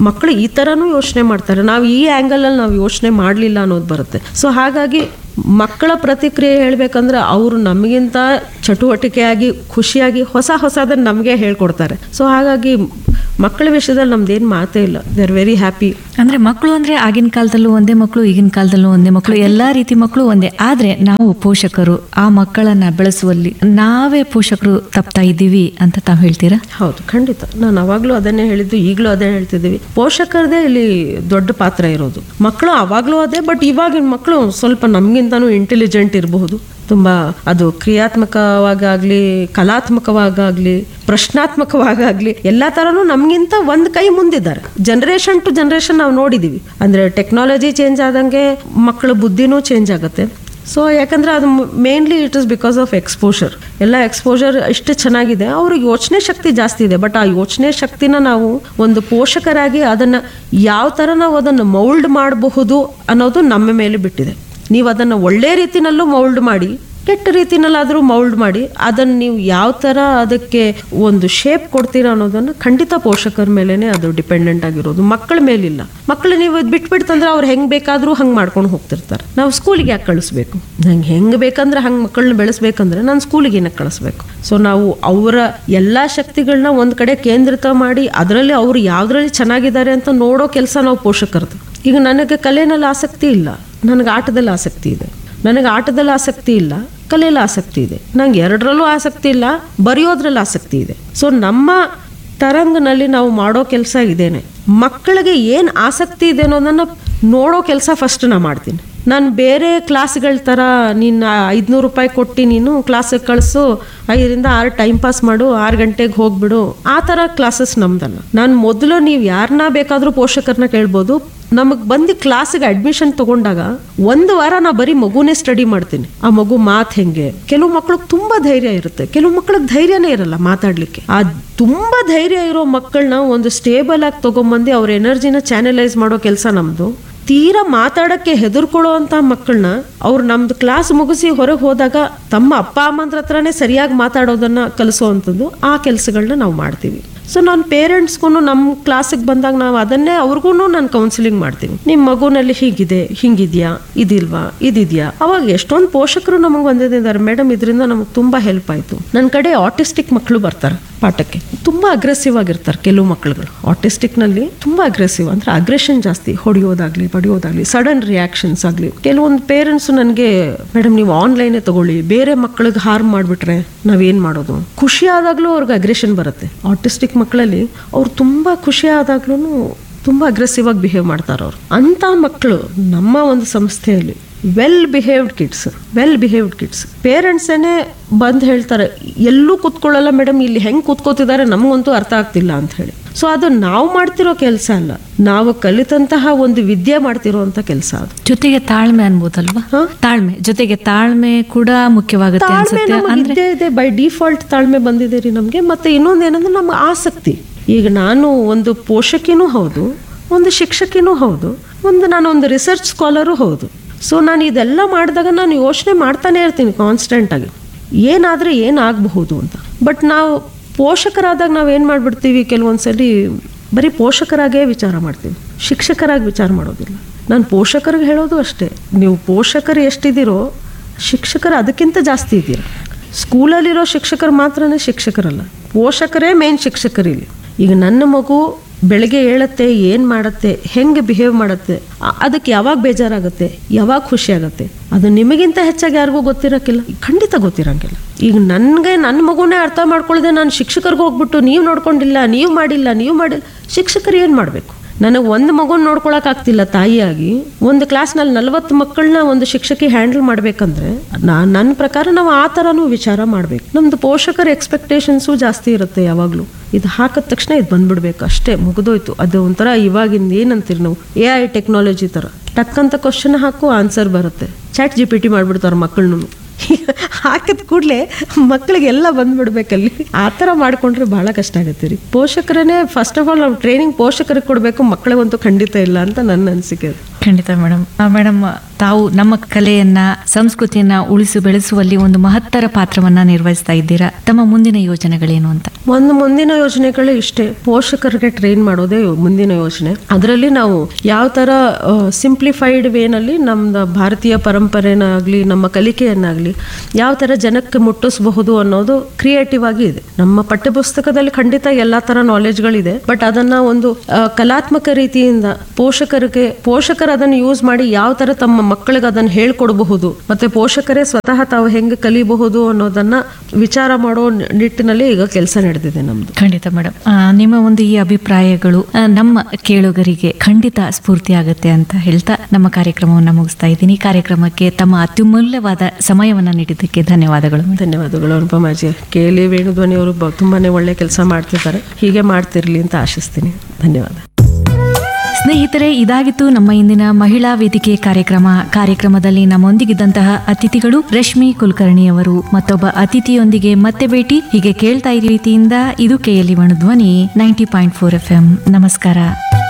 Speaker 1: ಮಕ್ಕಳು ಈ ಥರನೂ ಯೋಚನೆ ಮಾಡ್ತಾರೆ ನಾವು ಈ ಆ್ಯಂಗಲಲ್ಲಿ ನಾವು ಯೋಚನೆ ಮಾಡಲಿಲ್ಲ ಅನ್ನೋದು ಬರುತ್ತೆ ಸೊ ಹಾಗಾಗಿ ಮಕ್ಕಳ ಪ್ರತಿಕ್ರಿಯೆ ಹೇಳ್ಬೇಕಂದ್ರೆ ಅವರು ನಮಗಿಂತ ಚಟುವಟಿಕೆಯಾಗಿ ಖುಷಿಯಾಗಿ ಹೊಸ ಹೊಸದನ್ನು ನಮಗೆ ಹೇಳ್ಕೊಡ್ತಾರೆ ಸೊ ಹಾಗಾಗಿ ಮಕ್ಕಳ ವಿಷಯದಲ್ಲಿ ನಮ್ದೇನು ಮಾತೇ ಇಲ್ಲ ದೇ ಆರ್ ವೆರಿ ಹ್ಯಾಪಿ
Speaker 2: ಅಂದ್ರೆ ಮಕ್ಕಳು ಅಂದ್ರೆ ಆಗಿನ ಕಾಲದಲ್ಲೂ ಒಂದೇ ಮಕ್ಕಳು ಈಗಿನ ಕಾಲದಲ್ಲೂ ಒಂದೇ ಮಕ್ಕಳು ಎಲ್ಲಾ ರೀತಿ ಮಕ್ಕಳು ಒಂದೇ ಆದ್ರೆ ನಾವು ಪೋಷಕರು ಆ ಮಕ್ಕಳನ್ನ ಬೆಳೆಸುವಲ್ಲಿ ನಾವೇ ಪೋಷಕರು ತಪ್ತಾ ಇದ್ದೀವಿ ಅಂತ ತಾವು ಹೇಳ್ತೀರಾ
Speaker 1: ಹೌದು ಖಂಡಿತ ನಾನು ಅವಾಗಲೂ ಅದನ್ನೇ ಹೇಳಿದ್ದು ಈಗಲೂ ಅದೇ ಹೇಳ್ತಿದ್ದೀವಿ ಪೋಷಕರದೇ ಇಲ್ಲಿ ದೊಡ್ಡ ಪಾತ್ರ ಇರೋದು ಮಕ್ಕಳು ಅವಾಗಲೂ ಅದೇ ಬಟ್ ಇವಾಗಿನ ಮಕ್ಕಳು ಸ್ವಲ್ಪ ನಮಗಿಂತನೂ ಇಂಟೆಲಿಜೆಂಟ್ ಇರಬಹುದು ತುಂಬ ಅದು ಕ್ರಿಯಾತ್ಮಕವಾಗಲಿ ಕಲಾತ್ಮಕವಾಗಲಿ ಪ್ರಶ್ನಾತ್ಮಕವಾಗಲಿ ಎಲ್ಲ ಥರನೂ ನಮಗಿಂತ ಒಂದು ಕೈ ಮುಂದಿದ್ದಾರೆ ಜನ್ರೇಷನ್ ಟು ಜನ್ರೇಷನ್ ನಾವು ನೋಡಿದ್ದೀವಿ ಅಂದರೆ ಟೆಕ್ನಾಲಜಿ ಚೇಂಜ್ ಆದಂಗೆ ಮಕ್ಕಳ ಬುದ್ಧಿನೂ ಚೇಂಜ್ ಆಗುತ್ತೆ ಸೊ ಯಾಕಂದ್ರೆ ಅದು mainly it is because of exposure ಎಲ್ಲ ಎಕ್ಸ್ಪೋಜರ್ ಇಷ್ಟು ಚೆನ್ನಾಗಿದೆ ಅವ್ರಿಗೆ ಯೋಚನೆ ಶಕ್ತಿ ಜಾಸ್ತಿ ಇದೆ ಬಟ್ ಆ ಯೋಚನೆ ಶಕ್ತಿನ ನಾವು ಒಂದು ಪೋಷಕರಾಗಿ ಅದನ್ನು ಯಾವ ಥರ ನಾವು ಅದನ್ನು ಮೌಲ್ಡ್ ಮಾಡಬಹುದು ಅನ್ನೋದು ನಮ್ಮ ಮೇಲೆ ಬಿಟ್ಟಿದೆ ನೀವು ಅದನ್ನು ಒಳ್ಳೆ ರೀತಿನಲ್ಲೂ ಮೌಲ್ಡ್ ಮಾಡಿ ಕೆಟ್ಟ ರೀತಿನಲ್ಲಾದರೂ ಮೌಲ್ಡ್ ಮಾಡಿ ಅದನ್ನು ನೀವು ಯಾವ ಥರ ಅದಕ್ಕೆ ಒಂದು ಶೇಪ್ ಕೊಡ್ತೀರಾ ಅನ್ನೋದನ್ನು ಖಂಡಿತ ಪೋಷಕರ ಮೇಲೇ ಅದು ಡಿಪೆಂಡೆಂಟ್ ಆಗಿರೋದು ಮಕ್ಕಳ ಮೇಲಿಲ್ಲ ಮಕ್ಕಳು ನೀವು ಇದು ಬಿಟ್ಬಿಡ್ತಂದ್ರೆ ಅವ್ರು ಹೆಂಗೆ ಬೇಕಾದರೂ ಹಂಗೆ ಮಾಡ್ಕೊಂಡು ಹೋಗ್ತಿರ್ತಾರೆ ನಾವು ಸ್ಕೂಲಿಗೆ ಯಾಕೆ ಕಳಿಸ್ಬೇಕು ನಂಗೆ ಹೆಂಗೆ ಬೇಕಂದ್ರೆ ಹಂಗೆ ಮಕ್ಕಳನ್ನ ಬೆಳೆಸ್ಬೇಕಂದ್ರೆ ನಾನು ಸ್ಕೂಲಿಗೆ ಏನಕ್ಕೆ ಕಳಿಸ್ಬೇಕು ಸೊ ನಾವು ಅವರ ಎಲ್ಲ ಶಕ್ತಿಗಳನ್ನ ಒಂದು ಕಡೆ ಕೇಂದ್ರಿತ ಮಾಡಿ ಅದರಲ್ಲಿ ಅವರು ಯಾವುದ್ರಲ್ಲಿ ಚೆನ್ನಾಗಿದ್ದಾರೆ ಅಂತ ನೋಡೋ ಕೆಲಸ ನಾವು ಪೋಷಕರದು ಈಗ ನನಗೆ ಕಲೆಯಲ್ಲಿ ಆಸಕ್ತಿ ಇಲ್ಲ ನನಗೆ ಆಟದಲ್ಲಿ ಆಸಕ್ತಿ ಇದೆ ನನಗೆ ಆಟದಲ್ಲಿ ಆಸಕ್ತಿ ಇಲ್ಲ ಕಲೆಯಲ್ಲಿ ಆಸಕ್ತಿ ಇದೆ ನಂಗೆ ಎರಡರಲ್ಲೂ ಆಸಕ್ತಿ ಇಲ್ಲ ಬರೆಯೋದ್ರಲ್ಲಿ ಆಸಕ್ತಿ ಇದೆ ಸೊ ನಮ್ಮ ತರಂಗನಲ್ಲಿ ನಾವು ಮಾಡೋ ಕೆಲಸ ಇದೇನೆ ಮಕ್ಕಳಿಗೆ ಏನು ಆಸಕ್ತಿ ಇದೆ ಅನ್ನೋದನ್ನು ನೋಡೋ ಕೆಲಸ ಫಸ್ಟ್ ನಾ ಮಾಡ್ತೀನಿ ನಾನು ಬೇರೆ ಕ್ಲಾಸ್ಗಳ ಥರ ನೀನು ಐದುನೂರು ರೂಪಾಯಿ ಕೊಟ್ಟು ನೀನು ಕ್ಲಾಸಿಗೆ ಕಳಿಸು ಐದರಿಂದ ಆರು ಟೈಮ್ ಪಾಸ್ ಮಾಡು ಆರು ಗಂಟೆಗೆ ಹೋಗ್ಬಿಡು ಆ ಥರ ಕ್ಲಾಸಸ್ ನಮ್ದಲ್ಲ ನಾನು ಮೊದಲು ನೀವು ಯಾರನ್ನ ಬೇಕಾದರೂ ಪೋಷಕರನ್ನ ಕೇಳ್ಬೋದು ನಮಗೆ ಬಂದು ಕ್ಲಾಸಿಗೆ ಅಡ್ಮಿಷನ್ ತಗೊಂಡಾಗ ಒಂದು ವಾರ ನಾ ಬರೀ ಮಗುನೇ ಸ್ಟಡಿ ಮಾಡ್ತೀನಿ ಆ ಮಗು ಮಾತು ಹೆಂಗೆ ಕೆಲವು ಮಕ್ಳಿಗೆ ತುಂಬಾ ಧೈರ್ಯ ಇರುತ್ತೆ ಕೆಲವು ಮಕ್ಳಿಗೆ ಧೈರ್ಯನೇ ಇರಲ್ಲ ಮಾತಾಡ್ಲಿಕ್ಕೆ ಆ ತುಂಬಾ ಧೈರ್ಯ ಇರೋ ಮಕ್ಕಳನ್ನ ಒಂದು ಸ್ಟೇಬಲ್ ಆಗಿ ತಗೊಂಬಂದು ಅವ್ರ ಎನರ್ಜಿನ ಚಾನಲೈಸ್ ಮಾಡೋ ಕೆಲಸ ನಮ್ದು ತೀರಾ ಮಾತಾಡಕ್ಕೆ ಹೆದರ್ಕೊಳ್ಳೋ ಅಂತ ಮಕ್ಕಳನ್ನ ಅವ್ರು ನಮ್ದು ಕ್ಲಾಸ್ ಮುಗಿಸಿ ಹೊರಗೆ ಹೋದಾಗ ತಮ್ಮ ಅಪ್ಪ ಅಮ್ಮಂದ್ರ ಹತ್ರನೇ ಸರಿಯಾಗಿ ಮಾತಾಡೋದನ್ನ ಕಲಿಸೋವಂಥದ್ದು ಆ ಕೆಲಸಗಳನ್ನ ನಾವು ಮಾಡ್ತೀವಿ ಸೊ ನಾನು ಪೇರೆಂಟ್ಸ್ಗೂ ನಮ್ಮ ಕ್ಲಾಸಿಗೆ ಬಂದಾಗ ನಾವು ಅದನ್ನೇ ಅವ್ರಿಗೂ ನಾನು ಕೌನ್ಸಿಲಿಂಗ್ ಮಾಡ್ತೀನಿ ನಿಮ್ಮ ಮಗುನಲ್ಲಿ ಹೀಗಿದೆ ಹಿಂಗಿದ್ಯಾ ಇದಿಲ್ವಾ ಇದಿದ್ಯಾ ಅವಾಗ ಎಷ್ಟೊಂದು ಪೋಷಕರು ನಮಗೆ ಬಂದಿದ್ದಾರೆ ಮೇಡಮ್ ಇದರಿಂದ ನಮಗೆ ತುಂಬ ಹೆಲ್ಪ್ ಆಯಿತು ನನ್ನ ಕಡೆ ಆಟಿಸ್ಟಿಕ್ ಮಕ್ಕಳು ಬರ್ತಾರೆ ಪಾಠಕ್ಕೆ ತುಂಬ ಅಗ್ರೆಸಿವ್ ಆಗಿರ್ತಾರೆ ಕೆಲವು ಮಕ್ಕಳುಗಳು ಆಟಿಸ್ಟಿಕ್ನಲ್ಲಿ ತುಂಬ ಅಗ್ರೆಸಿವ್ ಅಂದರೆ ಅಗ್ರೆಷನ್ ಜಾಸ್ತಿ ಹೊಡೆಯೋದಾಗ್ಲಿ ಬಡಿಯೋದಾಗ್ಲಿ ಸಡನ್ ರಿಯಾಕ್ಷನ್ಸ್ ಆಗಲಿ ಕೆಲವೊಂದು ಪೇರೆಂಟ್ಸ್ ನನಗೆ ಮೇಡಮ್ ನೀವು ಆನ್ಲೈನೇ ತಗೊಳ್ಳಿ ಬೇರೆ ಮಕ್ಕಳಿಗೆ ಹಾರ್ಮ್ ಮಾಡಿಬಿಟ್ರೆ ನಾವೇನು ಮಾಡೋದು ಖುಷಿ ಆದಾಗಲೂ ಅವ್ರಿಗೆ ಅಗ್ರೆಷನ್ ಬರುತ್ತೆ ಆಟಿಸ್ಟಿಕ್ ಮಕ್ಕಳಲ್ಲಿ ಅವ್ರು ತುಂಬ ಖುಷಿ ಆದಾಗ್ಲೂ ತುಂಬ ಅಗ್ರೆಸಿವ್ ಆಗಿ ಬಿಹೇವ್ ಮಾಡ್ತಾರೆ ಅವ್ರು ಅಂಥ ಮಕ್ಕಳು ನಮ್ಮ ಒಂದು ಸಂಸ್ಥೆಯಲ್ಲಿ well behaved kids well behaved kids ಪೇರೆಂಟ್ಸೇನೆ ಬಂದು ಹೇಳ್ತಾರೆ ಎಲ್ಲೂ ಕೂತ್ಕೊಳ್ಳಲ್ಲ ಮೇಡಮ್ ಇಲ್ಲಿ ಹೆಂಗೆ ಕೂತ್ಕೋತಿದ್ದಾರೆ ನಮಗಂತೂ ಅರ್ಥ ಆಗ್ತಿಲ್ಲ ಅಂತ ಹೇಳಿ ಸೊ ಅದು ನಾವು ಮಾಡ್ತಿರೋ ಕೆಲಸ ಅಲ್ಲ ನಾವು ಕಲಿತಂತಹ ಒಂದು ವಿದ್ಯೆ ಮಾಡ್ತಿರೋ ಅಂತ ಕೆಲಸ ಅದು
Speaker 2: ಜೊತೆಗೆ ತಾಳ್ಮೆ ಅನ್ಬೋದಲ್ವಾ
Speaker 1: ಹಾ?
Speaker 2: ತಾಳ್ಮೆ ಜೊತೆಗೆ ತಾಳ್ಮೆ ಕೂಡ ಮುಖ್ಯವಾಗುತ್ತೆ
Speaker 1: ತಾಳ್ಮೆ
Speaker 2: ಅನ್ಸುತ್ತೆ
Speaker 1: ನಮಗೆ
Speaker 2: ಅಂದ್ರೆ
Speaker 1: ಇದ್ದೇ ಇದೆ ಬೈ ಡಿಫಾಲ್ಟ್ ತಾಳ್ಮೆ ಬಂದಿದೆ ರೀ ನಮಗೆ ಮತ್ತೆ ಇನ್ನೊಂದು ಏನಂದ್ರೆ ನಮ್ಮ ಆಸಕ್ತಿ ಈಗ ನಾನು ಒಂದು ಪೋಷಕಿನೂ ಹೌದು ಒಂದು ಶಿಕ್ಷಕಿನೂ ಹೌದು ಒಂದು ನಾನು ಒಂದು ರಿಸರ್ಚ್ ಸ್ಕಾಲರು ಹೌದು ಸೊ ನಾನು ಇದೆಲ್ಲ ಮಾಡಿದಾಗ ನಾನು ಯೋಚನೆ ಮಾಡ್ತಾನೆ ಇರ್ತೀನಿ ಕಾನ್ಸ್ಟೆಂಟಾಗಿ ಏನಾದರೆ ಏನಾಗಬಹುದು ಅಂತ ಬಟ್ ನಾವು ಪೋಷಕರಾದಾಗ ನಾವು ಏನು ಮಾಡಿಬಿಡ್ತೀವಿ ಕೆಲವೊಂದ್ಸಲಿ ಬರೀ ಪೋಷಕರಾಗೇ ವಿಚಾರ ಮಾಡ್ತೀವಿ ಶಿಕ್ಷಕರಾಗಿ ವಿಚಾರ ಮಾಡೋದಿಲ್ಲ ನಾನು ಪೋಷಕರಿಗೆ ಹೇಳೋದು ಅಷ್ಟೇ ನೀವು ಪೋಷಕರು ಎಷ್ಟಿದ್ದೀರೋ ಶಿಕ್ಷಕರು ಅದಕ್ಕಿಂತ ಜಾಸ್ತಿ ಇದ್ದೀರ ಸ್ಕೂಲಲ್ಲಿರೋ ಶಿಕ್ಷಕರು ಮಾತ್ರನೇ ಶಿಕ್ಷಕರಲ್ಲ ಪೋಷಕರೇ ಮೇನ್ ಶಿಕ್ಷಕರು ಇಲ್ಲಿ ಈಗ ನನ್ನ ಮಗು ಬೆಳಗ್ಗೆ ಹೇಳತ್ತೆ ಏನು ಮಾಡತ್ತೆ ಹೆಂಗೆ ಬಿಹೇವ್ ಮಾಡುತ್ತೆ ಆ- ಅದಕ್ಕೆ ಯಾವಾಗ ಬೇಜಾರಾಗುತ್ತೆ ಯಾವಾಗ ಖುಷಿ ಆಗುತ್ತೆ ಅದು ನಿಮಗಿಂತ ಹೆಚ್ಚಾಗಿ ಯಾರಿಗೂ ಗೊತ್ತಿರೋಕ್ಕಿಲ್ಲ ಖಂಡಿತ ಗೊತ್ತಿರೋಂಗಿಲ್ಲ ಈಗ ನನಗೆ ನನ್ನ ಮಗುನೇ ಅರ್ಥ ಮಾಡ್ಕೊಳ್ಳದೆ ನಾನು ಶಿಕ್ಷಕರಿಗೆ ಹೋಗ್ಬಿಟ್ಟು ನೀವು ನೋಡ್ಕೊಂಡಿಲ್ಲ ನೀವು ಮಾಡಿಲ್ಲ ನೀವು ಮಾಡಿಲ್ಲ ಶಿಕ್ಷಕರು ಏನು ಮಾಡಬೇಕು ನನಗೆ ಒಂದು ಮಗುನ ನೋಡ್ಕೊಳಕ್ಕಾಗ್ತಿಲ್ಲ ತಾಯಿಯಾಗಿ ಒಂದು ಕ್ಲಾಸ್ನಲ್ಲಿ ನಲ್ವತ್ತು ಮಕ್ಕಳನ್ನ ಒಂದು ಶಿಕ್ಷಕಿ ಹ್ಯಾಂಡಲ್ ಮಾಡಬೇಕಂದ್ರೆ ನಾನು ನನ್ನ ಪ್ರಕಾರ ನಾವು ಆ ಥರನೂ ವಿಚಾರ ಮಾಡಬೇಕು ನಮ್ಮದು ಪೋಷಕರ ಎಕ್ಸ್ಪೆಕ್ಟೇಷನ್ಸು ಜಾಸ್ತಿ ಇರುತ್ತೆ ಯಾವಾಗಲೂ ಇದು ಹಾಕಿದ ತಕ್ಷಣ ಇದು ಬಂದ್ಬಿಡ್ಬೇಕು ಅಷ್ಟೇ ಮುಗಿದೋಯ್ತು ಅದು ಒಂಥರ ಇವಾಗಿಂದ ಏನಂತೀರಿ ನಾವು ಎ ಐ ಟೆಕ್ನಾಲಜಿ ಥರ ಟಕ್ಕಂತ ಕ್ವಶನ್ ಹಾಕು ಆನ್ಸರ್ ಬರುತ್ತೆ ಚಾಟ್ ಜಿ ಪಿ ಟಿ ಮಾಡಿಬಿಡ್ತಾರೆ ಮಕ್ಕಳನ್ನು ಹಾಕಿದ ಕೂಡಲೇ ಮಕ್ಕಳಿಗೆಲ್ಲ ಬಂದ್ಬಿಡ್ಬೇಕಲ್ಲಿ ಆ ಥರ ಮಾಡ್ಕೊಂಡ್ರೆ ಭಾಳ ಕಷ್ಟ ಆಗುತ್ತೆ ರೀ ಪೋಷಕರನ್ನೇ ಫಸ್ಟ್ ಆಫ್ ಆಲ್ ನಾವು ಟ್ರೈನಿಂಗ್ ಪೋಷಕರಿಗೆ ಕೊಡಬೇಕು ಮಕ್ಕಳಿಗಂತೂ ಖಂಡಿತ ಇಲ್ಲ ಅಂತ ನನ್ನ ಅನಿಸಿಕೆ ಅದು
Speaker 2: ಖಂಡಿತ ಮೇಡಮ್ ಮೇಡಮ್ ತಾವು ನಮ್ಮ ಕಲೆಯನ್ನ ಸಂಸ್ಕೃತಿಯನ್ನ ಉಳಿಸಿ ಬೆಳೆಸುವಲ್ಲಿ ಒಂದು ಮಹತ್ತರ ಪಾತ್ರವನ್ನ ನಿರ್ವಹಿಸ್ತಾ ಇದ್ದೀರಾ ತಮ್ಮ ಮುಂದಿನ ಯೋಜನೆಗಳೇನು ಅಂತ
Speaker 1: ಒಂದು ಮುಂದಿನ ಯೋಜನೆಗಳು ಇಷ್ಟೇ ಪೋಷಕರಿಗೆ ಟ್ರೈನ್ ಮಾಡೋದೇ ಮುಂದಿನ ಯೋಜನೆ ಅದರಲ್ಲಿ ನಾವು ಯಾವ ಥರ ಸಿಂಪ್ಲಿಫೈಡ್ ವೇನಲ್ಲಿ ನಮ್ದು ಭಾರತೀಯ ಪರಂಪರೆನಾಗಲಿ ನಮ್ಮ ಕಲಿಕೆಯನ್ನಾಗಲಿ ಯಾವ ಥರ ಜನಕ್ಕೆ ಮುಟ್ಟಿಸಬಹುದು ಅನ್ನೋದು ಕ್ರಿಯೇಟಿವ್ ಆಗಿ ಇದೆ ನಮ್ಮ ಪಠ್ಯಪುಸ್ತಕದಲ್ಲಿ ಖಂಡಿತ ಎಲ್ಲ ಥರ ನಾಲೆಜ್ಗಳಿದೆ ಬಟ್ ಅದನ್ನ ಒಂದು ಆ, ಕಲಾತ್ಮಕ ರೀತಿಯಿಂದ ಪೋಷಕರಿಗೆ ಪೋಷಕರು ಅದನ್ನು ಯೂಸ್ ಮಾಡಿ ಯಾವ ಥರ ತಮ್ಮ ಮಕ್ಕಳಿಗೆ ಅದನ್ನು ಹೇಳ್ಕೊಡಬಹುದು ಮತ್ತೆ ಪೋಷಕರೇ ಸ್ವತಃ ತಾವು ಹೆಂಗೆ ಕಲಿಬಹುದು ಅನ್ನೋದನ್ನ ವಿಚಾರ ಮಾಡೋ ನಿಟ್ಟಿನಲ್ಲಿ ಈಗ ಕೆಲಸ ನಡೆದಿದೆ ನಮ್ದು
Speaker 2: ಖಂಡಿತ ಮೇಡಮ್ ನಿಮ್ಮ ಒಂದು ಈ ಅಭಿಪ್ರಾಯಗಳು ಆ, ನಮ್ಮ ಕೇಳುಗರಿಗೆ ಖಂಡಿತ ಸ್ಫೂರ್ತಿ ಆಗುತ್ತೆ ಅಂತ ಹೇಳ್ತಾ ನಮ್ಮ ಕಾರ್ಯಕ್ರಮವನ್ನು ಮುಗಿಸ್ತಾ ಇದ್ದೀನಿ ಈ ಕಾರ್ಯಕ್ರಮಕ್ಕೆ ತಮ್ಮ ಅತ್ಯಮೂಲ್ಯವಾದ ಸಮಯವನ್ನ ನೀಡಿದ್ದಕ್ಕೆ ಧನ್ಯವಾದಗಳು madam.
Speaker 1: ಧನ್ಯವಾದಗಳು ಅನುಪಮಾಜಿ ಕೆ ಎಲ್ ಇ ವೇಣುಧ್ವನಿ ಅವರು ಬ- ತುಂಬಾನೇ ಒಳ್ಳೆ ಕೆಲಸ ಮಾಡ್ತಿದ್ದಾರೆ ಹೀಗೆ ಮಾಡ್ತಿರ್ಲಿ ಅಂತ ಆಶಿಸ್ತೀನಿ ಧನ್ಯವಾದ
Speaker 2: ಸ್ನೇಹಿತರೆ ಇದಾಗಿತ್ತು ನಮ್ಮ ಇಂದಿನ ಮಹಿಳಾ ವೇದಿಕೆ ಕಾರ್ಯಕ್ರಮ ಕಾರ್ಯಕ್ರಮದಲ್ಲಿ ನಮ್ಮೊಂದಿಗಿದ್ದಂತಹ ಅತಿಥಿಗಳು ರಶ್ಮಿ ಕುಲಕರ್ಣಿಯವರು ಮತ್ತೊಬ್ಬ ಅತಿಥಿಯೊಂದಿಗೆ ಮತ್ತೆ ಭೇಟಿ ಹೀಗೆ ಕೇಳ್ತಾ ಇರಿ ರೀತಿಯಿಂದ ಇದು KLE Dhwani ninety point four F M ನಮಸ್ಕಾರ